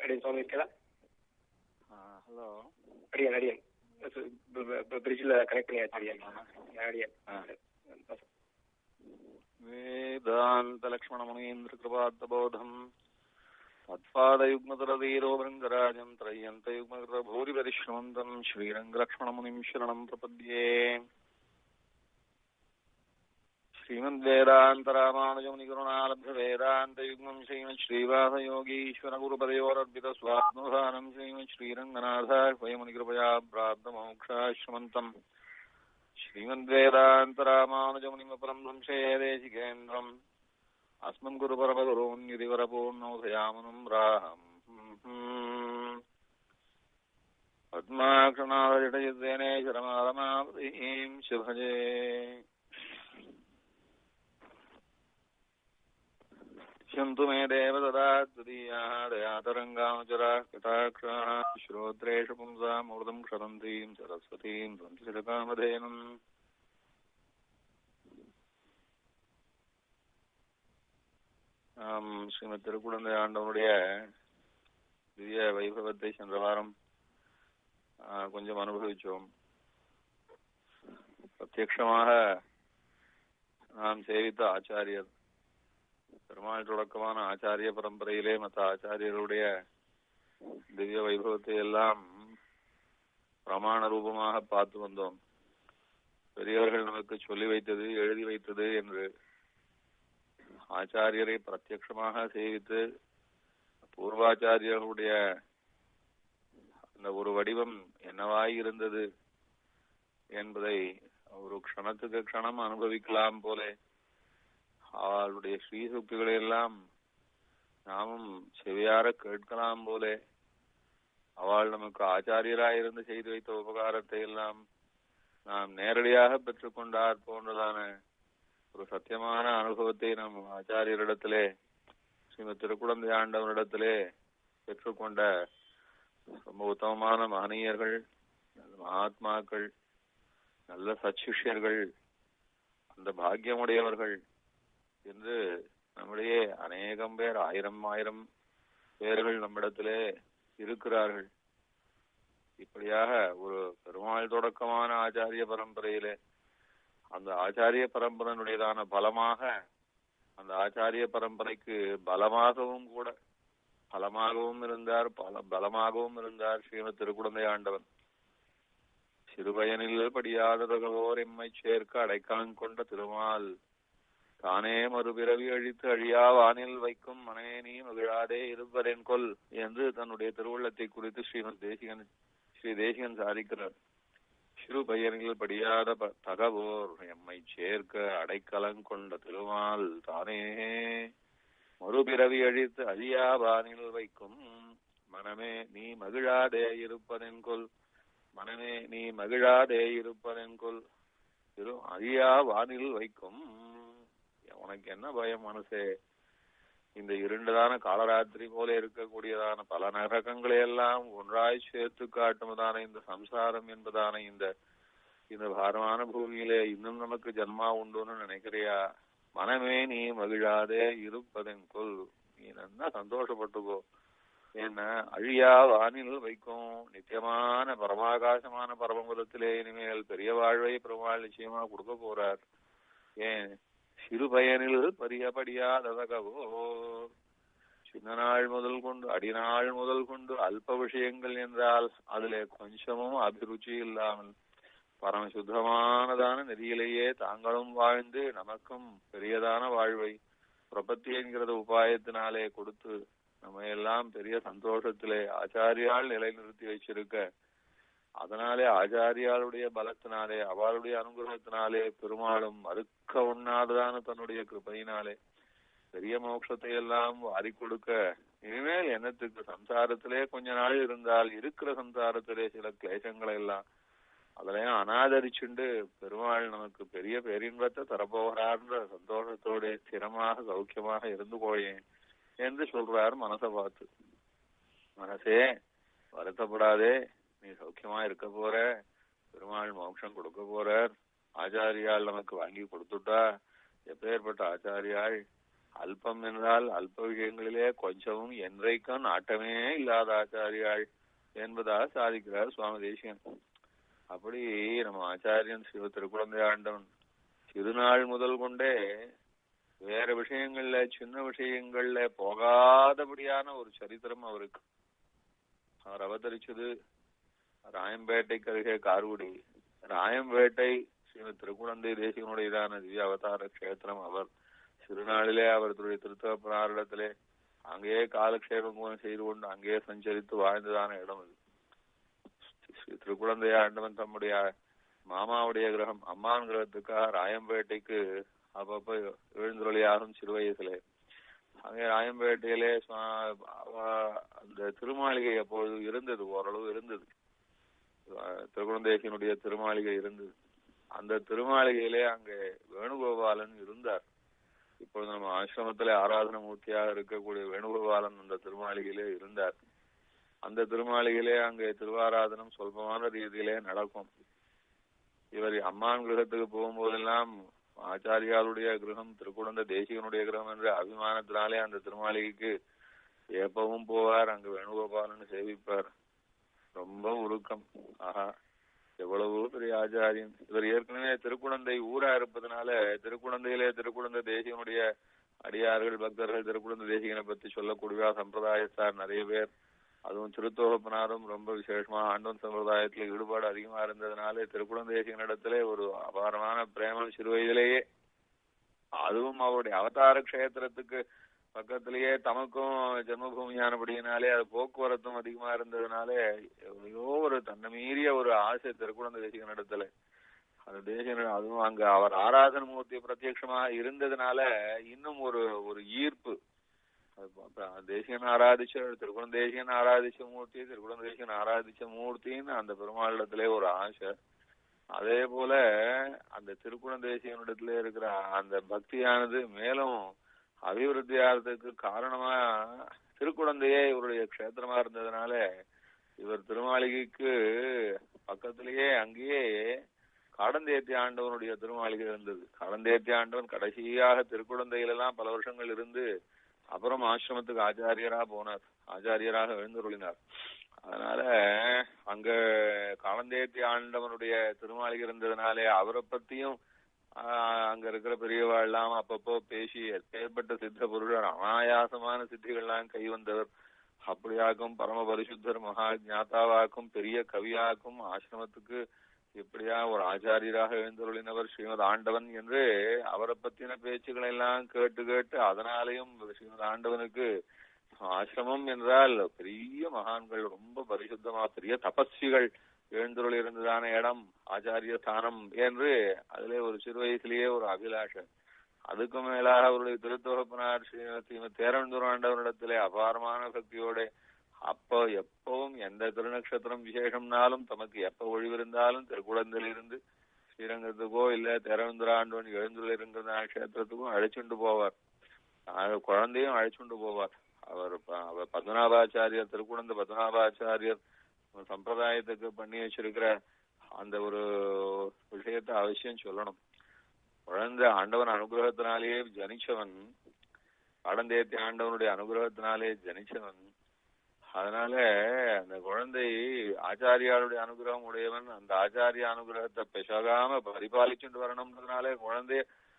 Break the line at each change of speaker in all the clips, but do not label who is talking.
அடியன் சுவாமி இருக்கா
ஹலோ
அடியன் அடியன் பிரிட்ஜில் கனெக்ட் பண்ணியாச்சு அடியன் அடியன்
वेदान्तलक्ष्मणमुनीन्द्रकृपार्थबोधम् तत्पादयुग्मतरवीरो भृङ्गराजम् त्रय्यन्तयुग्मकृतभूरिपरिश्रमन्तम् श्रीरङ्गलक्ष्मणमुनिम् शरणम् प्रपद्ये श्रीमद्वेदान्तरामानुजमुनिकरुणालभ्यवेदान्तयुग्मम् श्रीमत् श्रीवासयोगीश्वरगुरुपदयोरर्पितस्वात्मभानम् श्रीमत् श्रीरङ्गनाथाह्वयमुनिकृपया प्राप्तमोक्षाश्रमन्तम् श्रीमद्वेदान्तरामानुजमुनिमपरम् संशये देशिकेन्द्रम् अस्मन् गुरुपरमगुरून् युधिवरपूर्णोदयामनुम् राहम् पद्माक्षणादजटयुद्धेने शरमारमावतीम् शुभजे शन्तु मे देव तदा द्वितीयाः दयातरङ्गानुचराः कटाक्षाः श्रोत्रेषु पुंसामूर्धम् क्षरन्तीम् सरस्वतीम् संसिरकामधेनुम् ஆம் ஸ்ரீமத் திருக்குழந்தை ஆண்டவனுடைய திவ்ய வைபவத்தை சென்ற வாரம் ஆ, கொஞ்சம் அனுபவிச்சோம் பிரத்யக்ஷமாக நாம் சேவித்த ஆச்சாரியர் பெருமாள் தொடக்கமான ஆச்சாரிய பரம்பரையிலே மற்ற ஆச்சாரியருடைய திவ்ய வைபவத்தை எல்லாம் பிரமாண ரூபமாக பார்த்து வந்தோம் பெரியவர்கள் நமக்கு சொல்லி வைத்தது எழுதி வைத்தது என்று ஆச்சாரியரை பிரத்யக்ஷமாக சேவித்து பூர்வாச்சாரியர்களுடைய அந்த ஒரு வடிவம் என்னவாய் இருந்தது என்பதை ஒரு க்ஷணத்துக்கு க்ஷணம் அனுபவிக்கலாம் போலே அவளுடைய ஸ்ரீசுக்திகளை எல்லாம் நாமும் செவியார கேட்கலாம் போலே அவள் நமக்கு ஆச்சாரியராயிருந்து செய்து வைத்த உபகாரத்தை எல்லாம் நாம் நேரடியாக பெற்றுக்கொண்டார் போன்றதான ஒரு சத்தியமான அனுபவத்தை நம் ஆச்சாரியரிடத்திலே ஸ்ரீமத் திருக்குழந்தை ஆண்டவனிடத்திலே பெற்றுக்கொண்ட ரொம்ப உத்தமமான மகனீயர்கள் நல்ல மகாத்மாக்கள் நல்ல சச்சிஷ்யர்கள் அந்த பாக்கியமுடையவர்கள் என்று நம்முடைய அநேகம் பேர் ஆயிரம் ஆயிரம் பேர்கள் நம்மிடத்திலே இருக்கிறார்கள் இப்படியாக ஒரு பெருமாள் தொடக்கமான ஆச்சாரிய பரம்பரையிலே அந்த ஆச்சாரிய பரம்பரையினுடையதான பலமாக அந்த ஆச்சாரிய பரம்பரைக்கு பலமாகவும் கூட பலமாகவும் இருந்தார் பல பலமாகவும் இருந்தார் ஸ்ரீமத் திருக்குழந்தை ஆண்டவன் சிறுபயனில் படியாததோர் எம்மை சேர்க்க அடைக்கலம் கொண்ட திருமால் தானே மறுபிறவி அழித்து அழியா வானில் வைக்கும் மனே நீ மகிழாதே இருப்பதென் கொல் என்று தன்னுடைய திருவுள்ளத்தை குறித்து ஸ்ரீமத் தேசிகன் ஸ்ரீ தேசிகன் சாதிக்கிறார் சிறு பையனில் படியாத ப- தகவோர் எம்மை சேர்க்க அடைக்கலம் கொண்ட திருமால் தானே மறுபிறவி அழித்து அழியா வானில் வைக்கும் மனமே நீ மகிழாதே இருப்பதென் கொல் மனமே நீ மகிழாதே இருப்பதென் கொல் திரு அழியா வானில் வைக்கும் உனக்கு என்ன பயம் மனசே இந்த இருண்டதான காலராத்திரி போல இருக்கக்கூடியதான பல நரகங்களை எல்லாம் ஒன்றாய் சேர்த்து காட்டுவதான இந்த சம்சாரம் என்பதான இந்த இந்த பாரமான பூமியிலே இன்னும் நமக்கு ஜன்மா உண்டுன்னு நினைக்கிறியா மனமே நீ மகிழாதே இருப்பதென் கொல் நீ நல்லா சந்தோஷப்பட்டுக்கோ ஏன்னா அழியா வானில் வைக்கும் நித்தியமான பரமாகாசமான பரமபதத்திலே இனிமேல் பெரிய வாழ்வை பெருமாள் நிச்சயமா கொடுக்க போறார் ஏன் சிறு பயனில் பரியபடியாததகவோ சின்ன நாள் முதல் கொண்டு அடிநாள் முதல் கொண்டு அல்ப விஷயங்கள் என்றால் அதிலே கொஞ்சமும் அபிருச்சி இல்லாமல் பரம சுத்தமானதான நெறியிலேயே தாங்களும் வாழ்ந்து நமக்கும் பெரியதான வாழ்வை பிரபத்தி என்கிற உபாயத்தினாலே கொடுத்து நம்ம எல்லாம் பெரிய சந்தோஷத்திலே ஆச்சாரியால் நிலைநிறுத்தி வச்சிருக்க அதனாலே ஆச்சாரியாளுடைய பலத்தினாலே அவளுடைய அனுகிரகத்தினாலே பெருமாளும் மறுக்க உண்ணாததான தன்னுடைய கிருபையினாலே பெரிய மோட்சத்தை எல்லாம் வாரி கொடுக்க இனிமேல் என்னத்துக்கு சம்சாரத்திலே கொஞ்ச நாள் இருந்தால் இருக்கிற சம்சாரத்திலே சில கிளேசங்களை எல்லாம் அதெல்லாம் அனாதரிச்சுண்டு பெருமாள் நமக்கு பெரிய பேரின்பத்தை தரப்போகிறார்ன்ற சந்தோஷத்தோட ஸ்திரமாக சௌக்கியமாக இருந்து போயேன் என்று சொல்றார் மனசை பார்த்து மனசே வருத்தப்படாதே நீ சௌக்கியமா இருக்க போற பெருமாள் மோட்சம் கொடுக்க போறார் ஆச்சாரியால் நமக்கு வாங்கி கொடுத்துட்டா எப்பேற்பட்ட ஆச்சாரியாள் அல்பம் என்றால் அல்ப விஷயங்களிலே கொஞ்சமும் என்றைக்கும் நாட்டமே இல்லாத ஆச்சாரியாள் என்பதாக சாதிக்கிறார் சுவாமி தேசிகன் அப்படி நம்ம ஆச்சாரியன் சிவ திருக்குழந்தை ஆண்டவன் சிறுநாள் முதல் கொண்டே வேற விஷயங்கள்ல சின்ன விஷயங்கள்ல போகாதபடியான ஒரு சரித்திரம் அவருக்கு அவர் அவதரிச்சது ராயம்பேட்டைக்கு அருகே கார்குடி ராயம்பேட்டை ஸ்ரீமத் திருக்குழந்தை தேசிகனுடையதான திவ்ய அவதார கஷேத்திரம் அவர் சிறுநாளிலே அவர்களுடைய திருத்தகப்பனாரிடத்திலே அங்கேயே காலக்ஷேபம் செய்து கொண்டு அங்கேயே சஞ்சரித்து வாழ்ந்ததான இடம் அது ஸ்ரீ திருக்குழந்தை ஆண்டவன் தம்முடைய மாமாவுடைய கிரகம் அம்மான் கிரகத்துக்காக ராயம்பேட்டைக்கு அப்பப்ப எழுந்துருளியாகும் சிறு வயசுல அங்கே ராயம்பேட்டையிலே சுவா- அவ- அந்த திருமாளிகை அப்பொழுது இருந்தது ஓரளவு இருந்தது அஹ் திருக்குழந்தேசியனுடைய திருமாளிகை இருந்தது அந்த திருமாளிகையிலே அங்கே வேணுகோபாலன் இருந்தார் இப்பொழுது நம்ம ஆசிரமத்திலே ஆராதன மூர்த்தியாக இருக்கக்கூடிய வேணுகோபாலன் அந்த திருமாளிகையிலே இருந்தார் அந்த திருமாளிகையிலே அங்கே திருவாராதனம் சொல்பமான ரீதியிலே நடக்கும் இவர் அம்மான் கிரகத்துக்கு போகும்போதெல்லாம் ஆச்சாரியாளுடைய கிரகம் திருக்குழந்த தேசிகனுடைய கிரகம் என்ற அபிமானத்தினாலே அந்த திருமாளிகைக்கு எப்பவும் போவார் அங்கு வேணுகோபாலன் சேவிப்பார் ரொம்ப உருக்கம் ஆஹா எவ்வளவு பெரிய ஆச்சாரியன் இவர் ஏற்கனவே திருக்குழந்தை ஊரா இருப்பதனால திருக்குழந்தையிலே திருக்குழந்தை தேசிகனுடைய அடியார்கள் பக்தர்கள் திருக்குழந்தை தேசிகனை பத்தி சொல்லக்கூடிய சம்பிரதாயத்தார் நிறைய பேர் அதுவும் திருத்தோகப்பனாரும் ரொம்ப விசேஷமா ஆண்டவன் சம்பிரதாயத்துல ஈடுபாடு அதிகமா இருந்ததுனால திருக்குழந்தை தேசிகனிடத்திலே ஒரு அபாரமான பிரேமம் சிறு வயதிலேயே அதுவும் அவருடைய அவதார க்ஷேத்திரத்துக்கு பக்கத்திலேயே தமக்கும் ஜென்மபூமியானபடியினாலே அது போக்குவரத்தும் அதிகமா இருந்ததுனாலே எவ்வளையோ ஒரு தன்னை மீறிய ஒரு ஆசை திருக்குழந்தை தேசிகன் இடத்துல அந்த தேசிகன் அதுவும் அங்க அவர் ஆராதன மூர்த்தி பிரத்யட்சமா இருந்ததுனால இன்னும் ஒரு ஒரு ஈர்ப்பு அது பார்த்தா தேசிகன் ஆராதிச்ச திருக்குளம் தேசிகன் ஆராதிச்ச மூர்த்தி திருக்குளம் தேசிகன் ஆராதிச்ச மூர்த்தின்னு அந்த பெருமாளிடத்திலே ஒரு ஆசை அதே போல அந்த திருக்குளம் தேசிகனிடத்திலே இருக்கிற அந்த பக்தியானது மேலும் அபிவிருத்தி ஆகிறதுக்கு காரணமா திருக்குழந்தையே இவருடைய க்ஷேத்திரமா இருந்ததுனால இவர் திருமாளிகைக்கு பக்கத்திலேயே அங்கேயே காடந்தேத்தி ஆண்டவனுடைய திருமாளிகை இருந்தது காடந்தேத்தி ஆண்டவன் கடைசியாக திருக்குழந்தையிலெல்லாம் பல வருஷங்கள் இருந்து அப்புறம் ஆசிரமத்துக்கு ஆச்சாரியரா போனார் ஆச்சாரியராக எழுந்தருளினார் அதனால அங்க காலந்தேத்தி ஆண்டவனுடைய திருமாளிகை இருந்ததுனாலே அவரை பத்தியும் ஆஹ் அங்க இருக்கிற பெரியவா எல்லாம் அப்பப்போ பேசி ஏற்பட்ட சித்த புருஷர் அனாயாசமான சித்திகள்லாம் கை வந்தவர் அப்படியாக்கும் பரம பரிசுத்தர் மகா ஞாதாவாக்கும் பெரிய கவியாக்கும் ஆசிரமத்துக்கு இப்படியா ஒரு ஆச்சாரியராக எழுந்தருளினவர் ஸ்ரீமத் ஆண்டவன் என்று அவரை பத்தின பேச்சுக்களை எல்லாம் கேட்டு கேட்டு அதனாலேயும் ஸ்ரீமத் ஆண்டவனுக்கு ஆசிரமம் என்றால் பெரிய மகான்கள் ரொம்ப பரிசுத்தமா பெரிய தபஸ்விகள் எழுந்தருள் இருந்ததான இடம் ஆச்சாரிய ஸ்தானம் என்று அதிலே ஒரு சிறு வயசுலயே ஒரு அபிலாஷம் அதுக்கு மேலாக அவருடைய திருத்தொகப்பனார் ஸ்ரீமத் தேரவந்தூர் ஆண்டவரிடத்திலே அபாரமான பக்தியோட அப்போ எப்பவும் எந்த திருநக்ஷத்திரம் விசேஷம்னாலும் தமக்கு எப்ப ஒழிவிருந்தாலும் திருக்குளந்தில் இருந்து ஸ்ரீரங்கத்துக்கோ இல்ல தேரவந்தூர் ஆண்டவன் எழுந்துள்ள இருக்கிற கஷேத்திரத்துக்கும் அழைச்சுண்டு போவார் ஆக குழந்தையும் அழைச்சுண்டு போவார் அவர் ப- அவர் பத்மநாபாச்சாரியர் திருக்குழந்தை பத்மநாபாச்சாரியர் சம்பிரதாயத்துக்கு பண்ணி வச்சிருக்கிற அந்த ஒரு விஷயத்தை அவசியம் சொல்லணும் குழந்தை ஆண்டவன் அனுகிரகத்தினாலேயே ஜனிச்சவன் ஆடந்தேத்தி ஆண்டவனுடைய அனுகிரகத்தினாலே ஜனிச்சவன் அதனால அந்த குழந்தை ஆச்சாரியாளுடைய அனுகிரகம் உடையவன் அந்த ஆச்சாரிய அனுகிரகத்தை பெசகாம பரிபாலிச்சுட்டு வரணும்ன்றதுனாலே குழந்தைய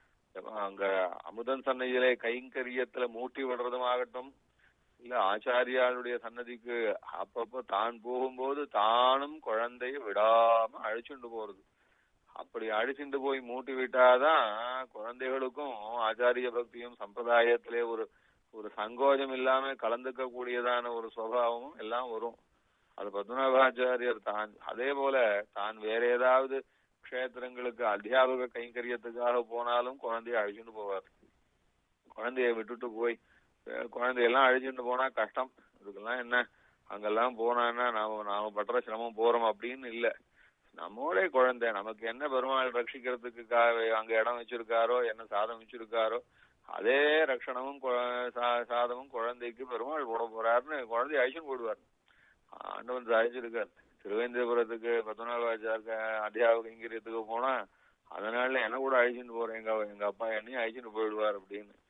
அங்க அமுதன் சன்னதியிலே கைங்கரியத்துல மூட்டி விடுறதுமாகட்டும் இல்ல ஆச்சாரியாளுடைய சன்னதிக்கு அப்பப்போ தான் போகும்போது தானும் குழந்தைய விடாம அழைச்சுண்டு போறது அப்படி அழைச்சிட்டு போய் மூட்டி விட்டாதான் குழந்தைகளுக்கும் ஆச்சாரிய பக்தியும் சம்பிரதாயத்திலே ஒரு ஒரு சங்கோஜம் இல்லாம கலந்துக்க கூடியதான ஒரு சுவாவமும் எல்லாம் வரும் அது பத்மநாபாச்சாரியர் தான் அதே போல தான் வேற ஏதாவது க்ஷேத்திரங்களுக்கு அத்தியாபக கைங்கரியத்துக்காக போனாலும் குழந்தைய அழைச்சிட்டு போவார் குழந்தைய விட்டுட்டு போய் அஹ் குழந்தையெல்லாம் அழைச்சிட்டு போனா கஷ்டம் இதுக்கெல்லாம் என்ன அங்கெல்லாம் போனான்னா நாம நாம படுற சிரமம் போறோம் அப்படின்னு இல்ல நம்மோட குழந்தை நமக்கு என்ன பெருமாள் ரட்சிக்கிறதுக்கு கா- அங்க இடம் வச்சிருக்காரோ என்ன சாதம் வச்சிருக்காரோ அதே ரட்சணமும் கு- சா- சாதமும் குழந்தைக்கு பெருமாள் போட போறாருன்னு குழந்தைய அழிச்சுன்னு போடுவார் ஆண்டவன் சாதிச்சிருக்கார் திருவேந்திரபுரத்துக்கு பத்மநாபாச்சாருக்கு அத்தியாபக இங்கிரியத்துக்கு போனா அதனால என்ன கூட அழிச்சுட்டு போறேன் எங்க எங்க அப்பா என்னையும் அழிச்சுட்டு போயிடுவார் அப்படின்னு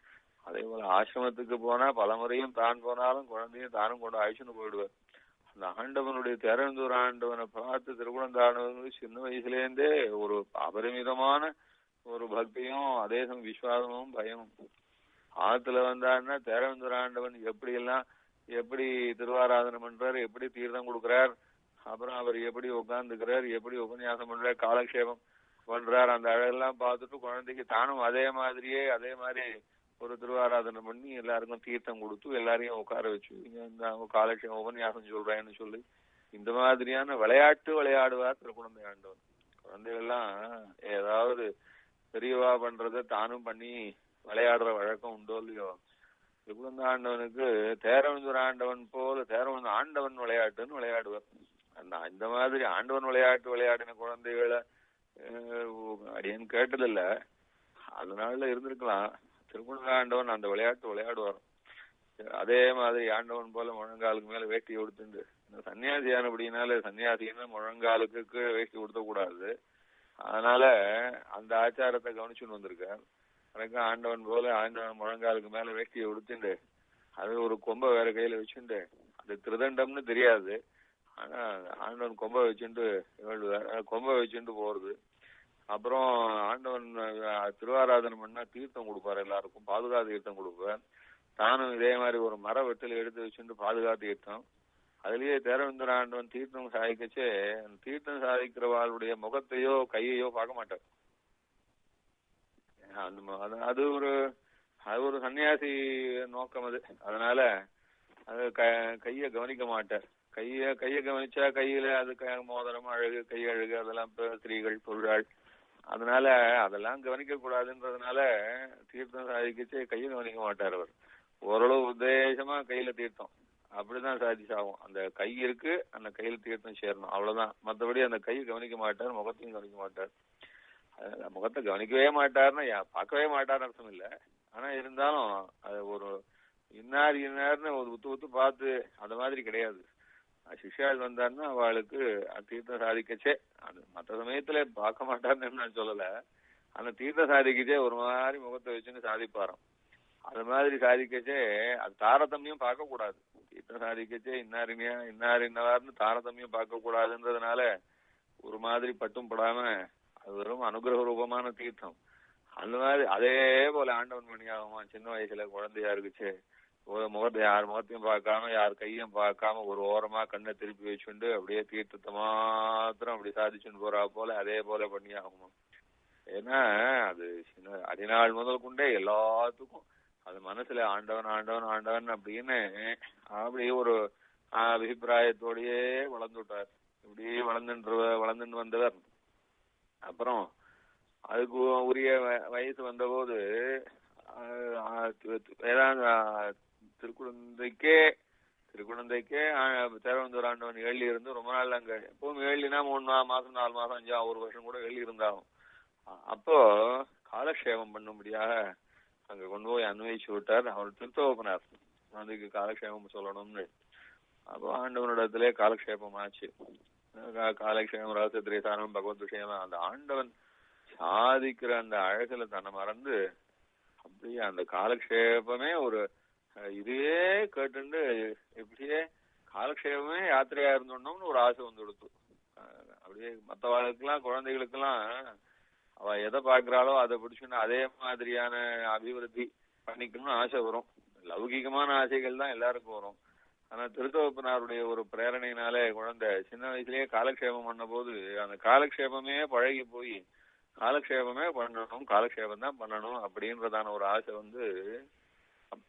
அதே போல ஆசிரமத்துக்கு போனா பல முறையும் தான் போனாலும் குழந்தையும் தானும் கொண்டு அழிச்சுன்னு போயிடுவார் அந்த ஆண்டவனுடைய திறந்தூர் ஆண்டவனை பார்த்து திருக்குழந்தாண்டவனுக்கு சின்ன வயசுல இருந்தே ஒரு அபரிமிதமான ஒரு பக்தியும் அதே சமயம் விசுவாசமும் பயமும் ஆத்துல வந்தாருன்னா திறந்தூர் ஆண்டவன் எப்படி எல்லாம் எப்படி திருவாராதனை பண்றார் எப்படி தீர்த்தம் கொடுக்கிறார் அப்புறம் அவர் எப்படி உட்கார்ந்துக்கிறார் எப்படி உபன்யாசம் பண்றார் காலக்ஷேபம் பண்றார் அந்த அழகெல்லாம் பார்த்துட்டு குழந்தைக்கு தானும் அதே மாதிரியே அதே மாதிரி ஒரு திருவாராதனை பண்ணி எல்லாருக்கும் தீர்த்தம் கொடுத்து எல்லாரையும் உட்கார வச்சு இங்க இந்த அவங்க காலக்ஷேபம் உபன்யாசம் சொல்றேன்னு சொல்லி இந்த மாதிரியான விளையாட்டு விளையாடுவார் திருக்குழந்தை ஆண்டவன் குழந்தைகள் எல்லாம் ஏதாவது பெரியவா பண்றத தானும் பண்ணி விளையாடுற வழக்கம் உண்டோ இல்லையோ திருக்குழந்தை ஆண்டவனுக்கு தேரவந்தூர் ஆண்டவன் போல தேரவந்த ஆண்டவன் விளையாட்டுன்னு விளையாடுவார் அந்த இந்த மாதிரி ஆண்டவன் விளையாட்டு விளையாடின குழந்தைகளை அடியன் கேட்டதில்ல அதனால இருந்திருக்கலாம் திருக்குழந்தை ஆண்டவன் அந்த விளையாட்டு விளையாடுவார் அதே மாதிரி ஆண்டவன் போல முழங்காலுக்கு மேல வேட்டி கொடுத்துண்டு சன்னியாசியான அப்படின்னால சன்னியாசின்னு முழங்காலுக்கு கீழே வேட்டி கொடுத்த கூடாது அதனால அந்த ஆச்சாரத்தை கவனிச்சுன்னு வந்திருக்கார் எனக்கு ஆண்டவன் போல ஆண்டவன் முழங்காலுக்கு மேல வேட்டியை உடுத்துண்டு அது ஒரு கொம்பை வேற கையில வச்சுண்டு அது திருதண்டம்னு தெரியாது ஆனா ஆண்டவன் கொம்பை வச்சுட்டு கொம்பை வச்சுட்டு போறது அப்புறம் ஆண்டவன் திருவாராதனை பண்ணா தீர்த்தம் கொடுப்பாரு எல்லாருக்கும் பாதுகா தீர்த்தம் கொடுப்பார் தானும் இதே மாதிரி ஒரு மர வெட்டில எடுத்து வச்சுட்டு பாதுகா தீர்த்தம் அதுலயே தேரவேந்திர ஆண்டவன் தீர்த்தம் சாதிக்கச்சே தீர்த்தம் சாதிக்கிறவாளுடைய முகத்தையோ கையையோ பார்க்க மாட்டார் அந்த அது ஒரு அது ஒரு சன்னியாசி நோக்கம் அது அதனால அது கைய கவனிக்க மாட்டார் கைய கைய கவனிச்சா கையில அது மோதிரம் அழகு கை அழகு அதெல்லாம் ஸ்திரீகள் பொருளாள் அதனால அதெல்லாம் கவனிக்க கூடாதுன்றதுனால தீர்த்தம் சாதிக்கச்சே கையை கவனிக்க மாட்டார் அவர் ஓரளவு உத்தேசமா கையில தீர்த்தம் அப்படிதான் சாதிச்சாகும் அந்த கை இருக்கு அந்த கையில தீர்த்தம் சேரணும் அவ்வளவுதான் மற்றபடி அந்த கையை கவனிக்க மாட்டார் முகத்தையும் கவனிக்க மாட்டார் முகத்தை கவனிக்கவே மாட்டாருன்னா பார்க்கவே மாட்டார்னு அர்த்தம் இல்ல ஆனா இருந்தாலும் அது ஒரு இன்னார் இன்னார்னு ஒரு உத்து உத்து பார்த்து அந்த மாதிரி கிடையாது சிஷ்யாள் வந்தாருன்னா அவளுக்கு தீர்த்தம் சாதிக்கச்சே அது மற்ற சமயத்துல பார்க்க மாட்டாருன்னு நான் சொல்லல அந்த தீர்த்தம் சாதிக்கச்சே ஒரு மாதிரி முகத்தை வச்சுன்னு சாதிப்பாராம் அது மாதிரி சாதிக்கச்சே அது தாரதமியம் பார்க்க கூடாது தீர்த்தம் சாதிக்கச்சே இன்னாரினியா இன்னார் இன்னவார்னு தாரதமியம் பார்க்க கூடாதுன்றதுனால ஒரு மாதிரி பட்டும் படாம அது வெறும் அனுகிரக ரூபமான தீர்த்தம் அந்த மாதிரி அதே போல ஆண்டவன் மணியாகுமா சின்ன வயசுல குழந்தையா இருக்குச்சு ஒரு முகத்தை யார் முகத்தையும் பார்க்காம யார் கையும் பார்க்காம ஒரு ஓரமா கண்ணை திருப்பி வச்சுண்டு அப்படியே தீர்த்தத்தை மாத்திரம் அப்படி சாதிச்சுன்னு போறா போல அதே போல பண்ணி ஆகுமா ஏன்னா அது சின்ன அடிநாள் முதல் கொண்டே எல்லாத்துக்கும் அது மனசுல ஆண்டவன் ஆண்டவன் ஆண்டவன் அப்படின்னு அப்படி ஒரு அபிப்பிராயத்தோடயே வளர்ந்து விட்டார் இப்படி வளர்ந்துன்ற வளர்ந்துட்டு வந்தவர் அப்புறம் அதுக்கு உரிய வயசு வந்தபோது திருக்குழந்தைக்கே திருக்குழந்தைக்கே தேரவந்தூர் ஆண்டவன் ஏழி இருந்து ரொம்ப நாள் அங்க எப்பவும் ஏழினா மூணு மாசம் நாலு மாசம் அஞ்சு ஒரு வருஷம் கூட ஏழி இருந்தாகும் அப்போ காலக்ஷேபம் பண்ணும்படியாக அங்க கொண்டு போய் அன்வயிச்சு விட்டார் அவர் திருத்தோப்பனார் அதுக்கு காலக்ஷேபம் சொல்லணும்னு அப்போ ஆண்டவனிடத்திலே காலக்ஷேபம் ஆச்சு காலக்ஷேபம் ரகசியத்திரேசானம் பகவத் விஷயம் அந்த ஆண்டவன் சாதிக்கிற அந்த அழகுல தன்னை மறந்து அப்படியே அந்த காலக்ஷேபமே ஒரு இதுவே கேட்டுண்டு இப்படியே காலக்ஷேபமே யாத்திரையா இருந்தோம்னு ஒரு ஆசை வந்து கொடுத்து அப்படியே மற்றவாளுக்கெல்லாம் குழந்தைகளுக்கெல்லாம் அவ எதை பாக்குறாளோ அதை பிடிச்சுன்னு அதே மாதிரியான அபிவிருத்தி பண்ணிக்கணும்னு ஆசை வரும் லௌகிகமான ஆசைகள் தான் எல்லாருக்கும் வரும் ஆனா திருத்தவப்பனாருடைய ஒரு பிரேரணையினாலே குழந்தை சின்ன வயசுலயே காலக்ஷேபம் பண்ண போது அந்த காலக்ஷேபமே பழகி போய் காலக்ஷேபமே பண்ணணும் காலக்ஷேபம் தான் பண்ணணும் அப்படின்றதான ஒரு ஆசை வந்து அப்போ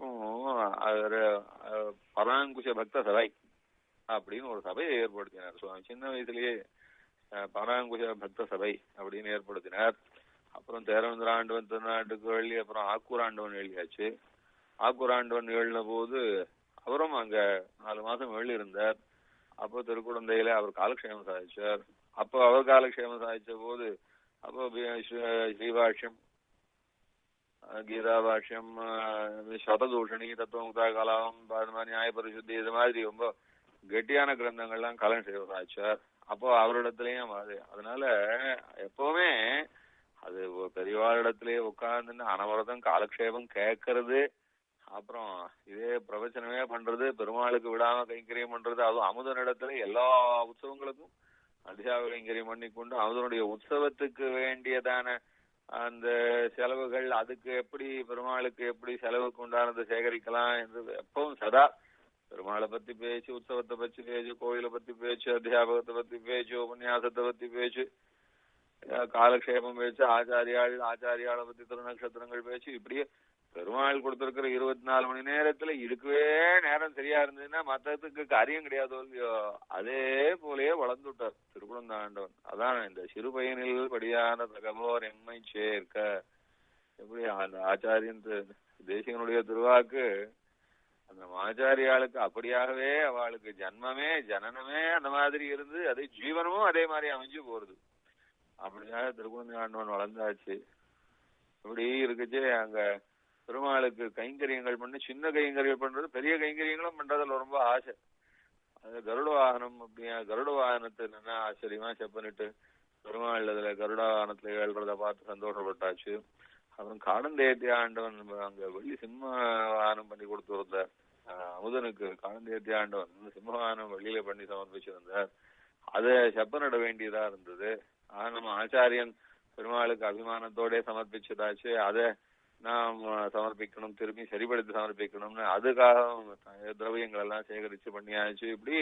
பராங்குஷ பக்த சபை அப்படின்னு ஒரு சபையை ஏற்படுத்தினார் சுவாமி சின்ன வயசுலயே பராங்குஷ பக்த சபை அப்படின்னு ஏற்படுத்தினார் அப்புறம் தேரவேந்திர ஆண்டவன் திருநாட்டுக்கு எழுதி அப்புறம் ஆக்கூர் ஆண்டவன் எழுதியாச்சு ஆக்கூர் ஆண்டவன் எழுதின போது அவரும் அங்க நாலு மாசம் எழுதி இருந்தார் அப்போ திருக்குழந்தையில அவர் காலக்ஷேமம் சாதிச்சார் அப்போ அவர் காலக்ஷேமம் சாதிச்ச போது அப்போ ஸ்ரீபாஷ்யம் கீதாபாஷ்யம் சததூஷணி தத்துவமுக்தா கலாம் நியாய பரிசுத்தி இது மாதிரி ரொம்ப கெட்டியான கிரந்தங்கள்லாம் காலக்ஷேமம் சாதிச்சார் அப்போ அவரிடத்துலயும் அது அதனால எப்பவுமே அது பெரியவாளிடத்திலேயே உட்கார்ந்து அனவரதம் காலக்ஷேபம் கேட்கறது அப்புறம் இதே பிரவச்சனமே பண்றது பெருமாளுக்கு விடாம கைங்கரியம் பண்றது அதுவும் அமுதன் இடத்துல எல்லா உற்சவங்களுக்கும் அத்தியாவ கைங்கரியம் பண்ணி கொண்டு அமுதனுடைய உற்சவத்துக்கு வேண்டியதான அந்த செலவுகள் அதுக்கு எப்படி பெருமாளுக்கு எப்படி செலவுக்கு உண்டானதை சேகரிக்கலாம் என்று எப்பவும் சதா பெருமாளை பத்தி பேச்சு உற்சவத்தை பத்தி பேச்சு கோயிலை பத்தி பேச்சு அத்தியாபகத்தை பத்தி பேச்சு உபன்யாசத்தை பத்தி பேச்சு அஹ் காலக்ஷேபம் பேச்சு ஆச்சாரியாள் ஆச்சாரியாளை பத்தி திருநக்ஷத்திரங்கள் பேச்சு இப்படியே பெருமாள் கொடுத்திருக்கிற இருபத்தி நாலு மணி நேரத்துல இருக்கவே நேரம் சரியா இருந்ததுன்னா மத்ததுக்கு காரியம் கிடையாதோ இல்லையோ அதே போலயே வளர்ந்து விட்டார் திருக்குழந்தாண்டவன் அதான் இந்த சிறு பையனில் படியான தகவோர் எம்மை சேர்க்க எப்படி அந்த ஆச்சாரியன் தி- தேசிகனுடைய திருவாக்கு அந்த ஆச்சாரியாளுக்கு அப்படியாகவே அவளுக்கு ஜன்மமே ஜனனமே அந்த மாதிரி இருந்து அதே ஜீவனமும் அதே மாதிரி அமைஞ்சு போறது அப்படியாக திருக்குழந்தாண்டவன் வளர்ந்தாச்சு அப்படி இருக்குச்சு அங்க பெருமாளுக்கு கைங்கரியங்கள் பண்ணி சின்ன கைங்கரியங்கள் பண்றது பெரிய கைங்கரியங்களும் பண்றதுல ரொம்ப ஆசை அது கருட வாகனம் அப்படியா கருட வாகனத்தை என்ன ஆச்சரியமா செப்பனிட்டு பெருமாள் அதுல கருட வாகனத்துல ஏழ்றத பார்த்து சந்தோஷப்பட்டாச்சு அப்புறம் காடந்தேத்தி ஆண்டவன் அங்க வெள்ளி சிம்ம வாகனம் பண்ணி கொடுத்து வந்தார் ஆஹ் அமுதனுக்கு காடந்தேத்தி ஆண்டவன் சிம்ம வாகனம் வெளியில பண்ணி சமர்ப்பிச்சிருந்தார் அதை செப்பனிட வேண்டியதா இருந்தது ஆனா நம்ம ஆச்சாரியன் பெருமாளுக்கு அபிமானத்தோட சமர்ப்பிச்சதாச்சு அதை நாம் சமர்ப்பிக்கணும் திரும்பி சரிபடுத்தி சமர்ப்பிக்கணும்னு அதுக்காக திரவியங்கள் எல்லாம் சேகரிச்சு பண்ணியாச்சு இப்படி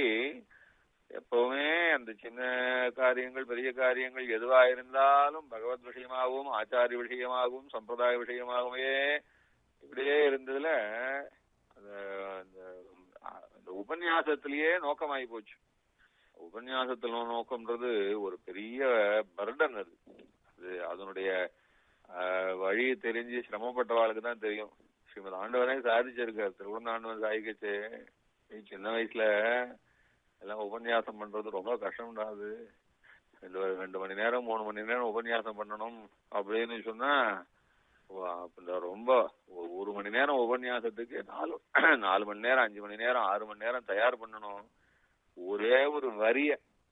எப்பவுமே அந்த சின்ன காரியங்கள் பெரிய காரியங்கள் எதுவா இருந்தாலும் பகவத் விஷயமாகவும் ஆச்சாரிய விஷயமாகவும் சம்பிரதாய விஷயமாகவே இப்படியே இருந்ததுல அந்த அந்த- அந்த உபன்யாசத்திலேயே நோக்கமாயி போச்சு உபன்யாசத்துல நோக்கம்ன்றது ஒரு பெரிய பர்டன் அது அது அதனுடைய ஆஹ், வழி தெரிஞ்சு சிரமப்பட்டவாளுக்கு தான் தெரியும் ஸ்ரீமத் ஆண்டவனே சாதிச்சிருக்கார் திருவண்ணாண்டவன் சாதிக்கச்சு நீ சின்ன வயசுல எல்லாம் உபன்யாசம் பண்றது ரொம்ப கஷ்டம்டாது ரெண்டு வ- ரெண்டு மணி நேரம் மூணு மணி நேரம் உபன்யாசம் பண்ணணும் அப்படின்னு சொன்னா வா, இந்த ரொம்ப ஒ- ஒரு மணி நேரம் உபன்யாசத்துக்கு நாலு நாலு மணி நேரம் அஞ்சு மணி நேரம் ஆறு மணி நேரம் தயார் பண்ணணும் ஒரே ஒரு வரிய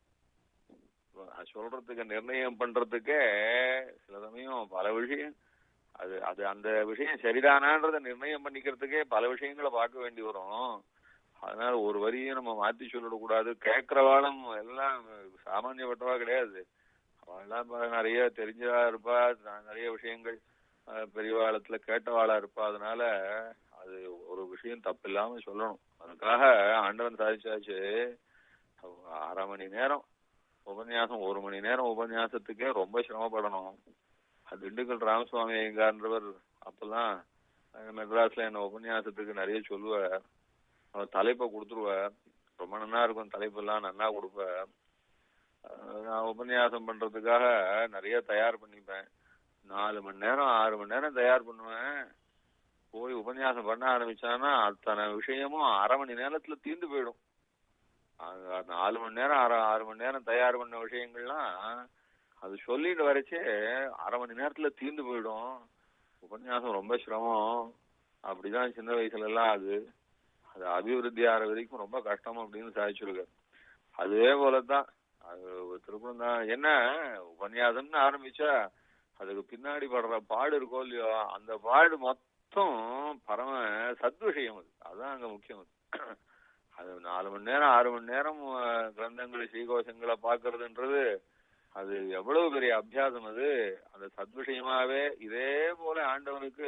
அது சொல்றதுக்கு நிர்ணயம் பண்றதுக்கே சில சமயம் பல விஷயம் அது அது அந்த விஷயம் சரிதானான்றத நிர்ணயம் பண்ணிக்கிறதுக்கே பல விஷயங்களை பார்க்க வேண்டி வரும் அதனால ஒரு வரியும் நம்ம மாத்தி சொல்லிடக்கூடாது கேட்கறவாளும் எல்லாம் சாமானியப்பட்டவா கிடையாது அவெல்லாம் இப்ப நிறைய தெரிஞ்சவா இருப்பா ந- நிறைய விஷயங்கள் அஹ், பெரியவாளத்துல கேட்டவாளா இருப்பா அதனால அது ஒரு விஷயம் தப்பு இல்லாம சொல்லணும் அதுக்காக ஆண்டவன் சாதிச்சாச்சு அரை மணி நேரம் உபன்யாசம் ஒரு மணி நேரம் உபன்யாசத்துக்கே ரொம்ப சிரமப்படணும் அது திண்டுக்கல் ராமசுவாமி ஐயங்கார்ன்றவர் அப்பெல்லாம் அஹ், மெட்ராஸ்ல என்ன உபன்யாசத்துக்கு நிறைய சொல்லுவார் அவர் தலைப்பை கொடுத்துருவார் ரொம்ப நன்னா இருக்கும் தலைப்பெல்லாம் நன்னா கொடுப்பார் அஹ், நான் உபன்யாசம் பண்றதுக்காக நிறைய தயார் பண்ணிப்பேன் நாலு மணி நேரம் ஆறு மணி நேரம் தயார் பண்ணுவேன் போய் உபன்யாசம் பண்ண ஆரம்பிச்சான்னா அத்தனை விஷயமும் அரை மணி நேரத்துல தீர்ந்து போயிடும் அது நாலு மணி நேரம் அரை ஆறு மணி நேரம் தயார் பண்ண விஷயங்கள்லாம் அது சொல்லிட்டு வரைச்சே அரை மணி நேரத்துல தீர்ந்து போயிடும் உபன்யாசம் ரொம்ப சிரமம் அப்படிதான் சின்ன வயசுல எல்லாம் அது அது அபிவிருத்தி ஆகிற வரைக்கும் ரொம்ப கஷ்டம் அப்படின்னு சாதிச்சிருக்காரு அதே போலதான் அது ஒரு திருப்பம் தான் என்ன உபன்யாசம்னு ஆரம்பிச்சா அதுக்கு பின்னாடி படுற பாடு இருக்கோ இல்லையோ அந்த பாடு மொத்தம் பரம சத்விஷயம் அது அதான் அங்க முக்கியம் அது. அது நாலு மணி நேரம் ஆறு மணி நேரம் அஹ், கிரந்தங்கள் ஸ்ரீகோஷங்களை பாக்குறதுன்றது அது எவ்வளவு பெரிய அபியாசம் அது அந்த சத்விஷயமாவே இதே போல ஆண்டவனுக்கு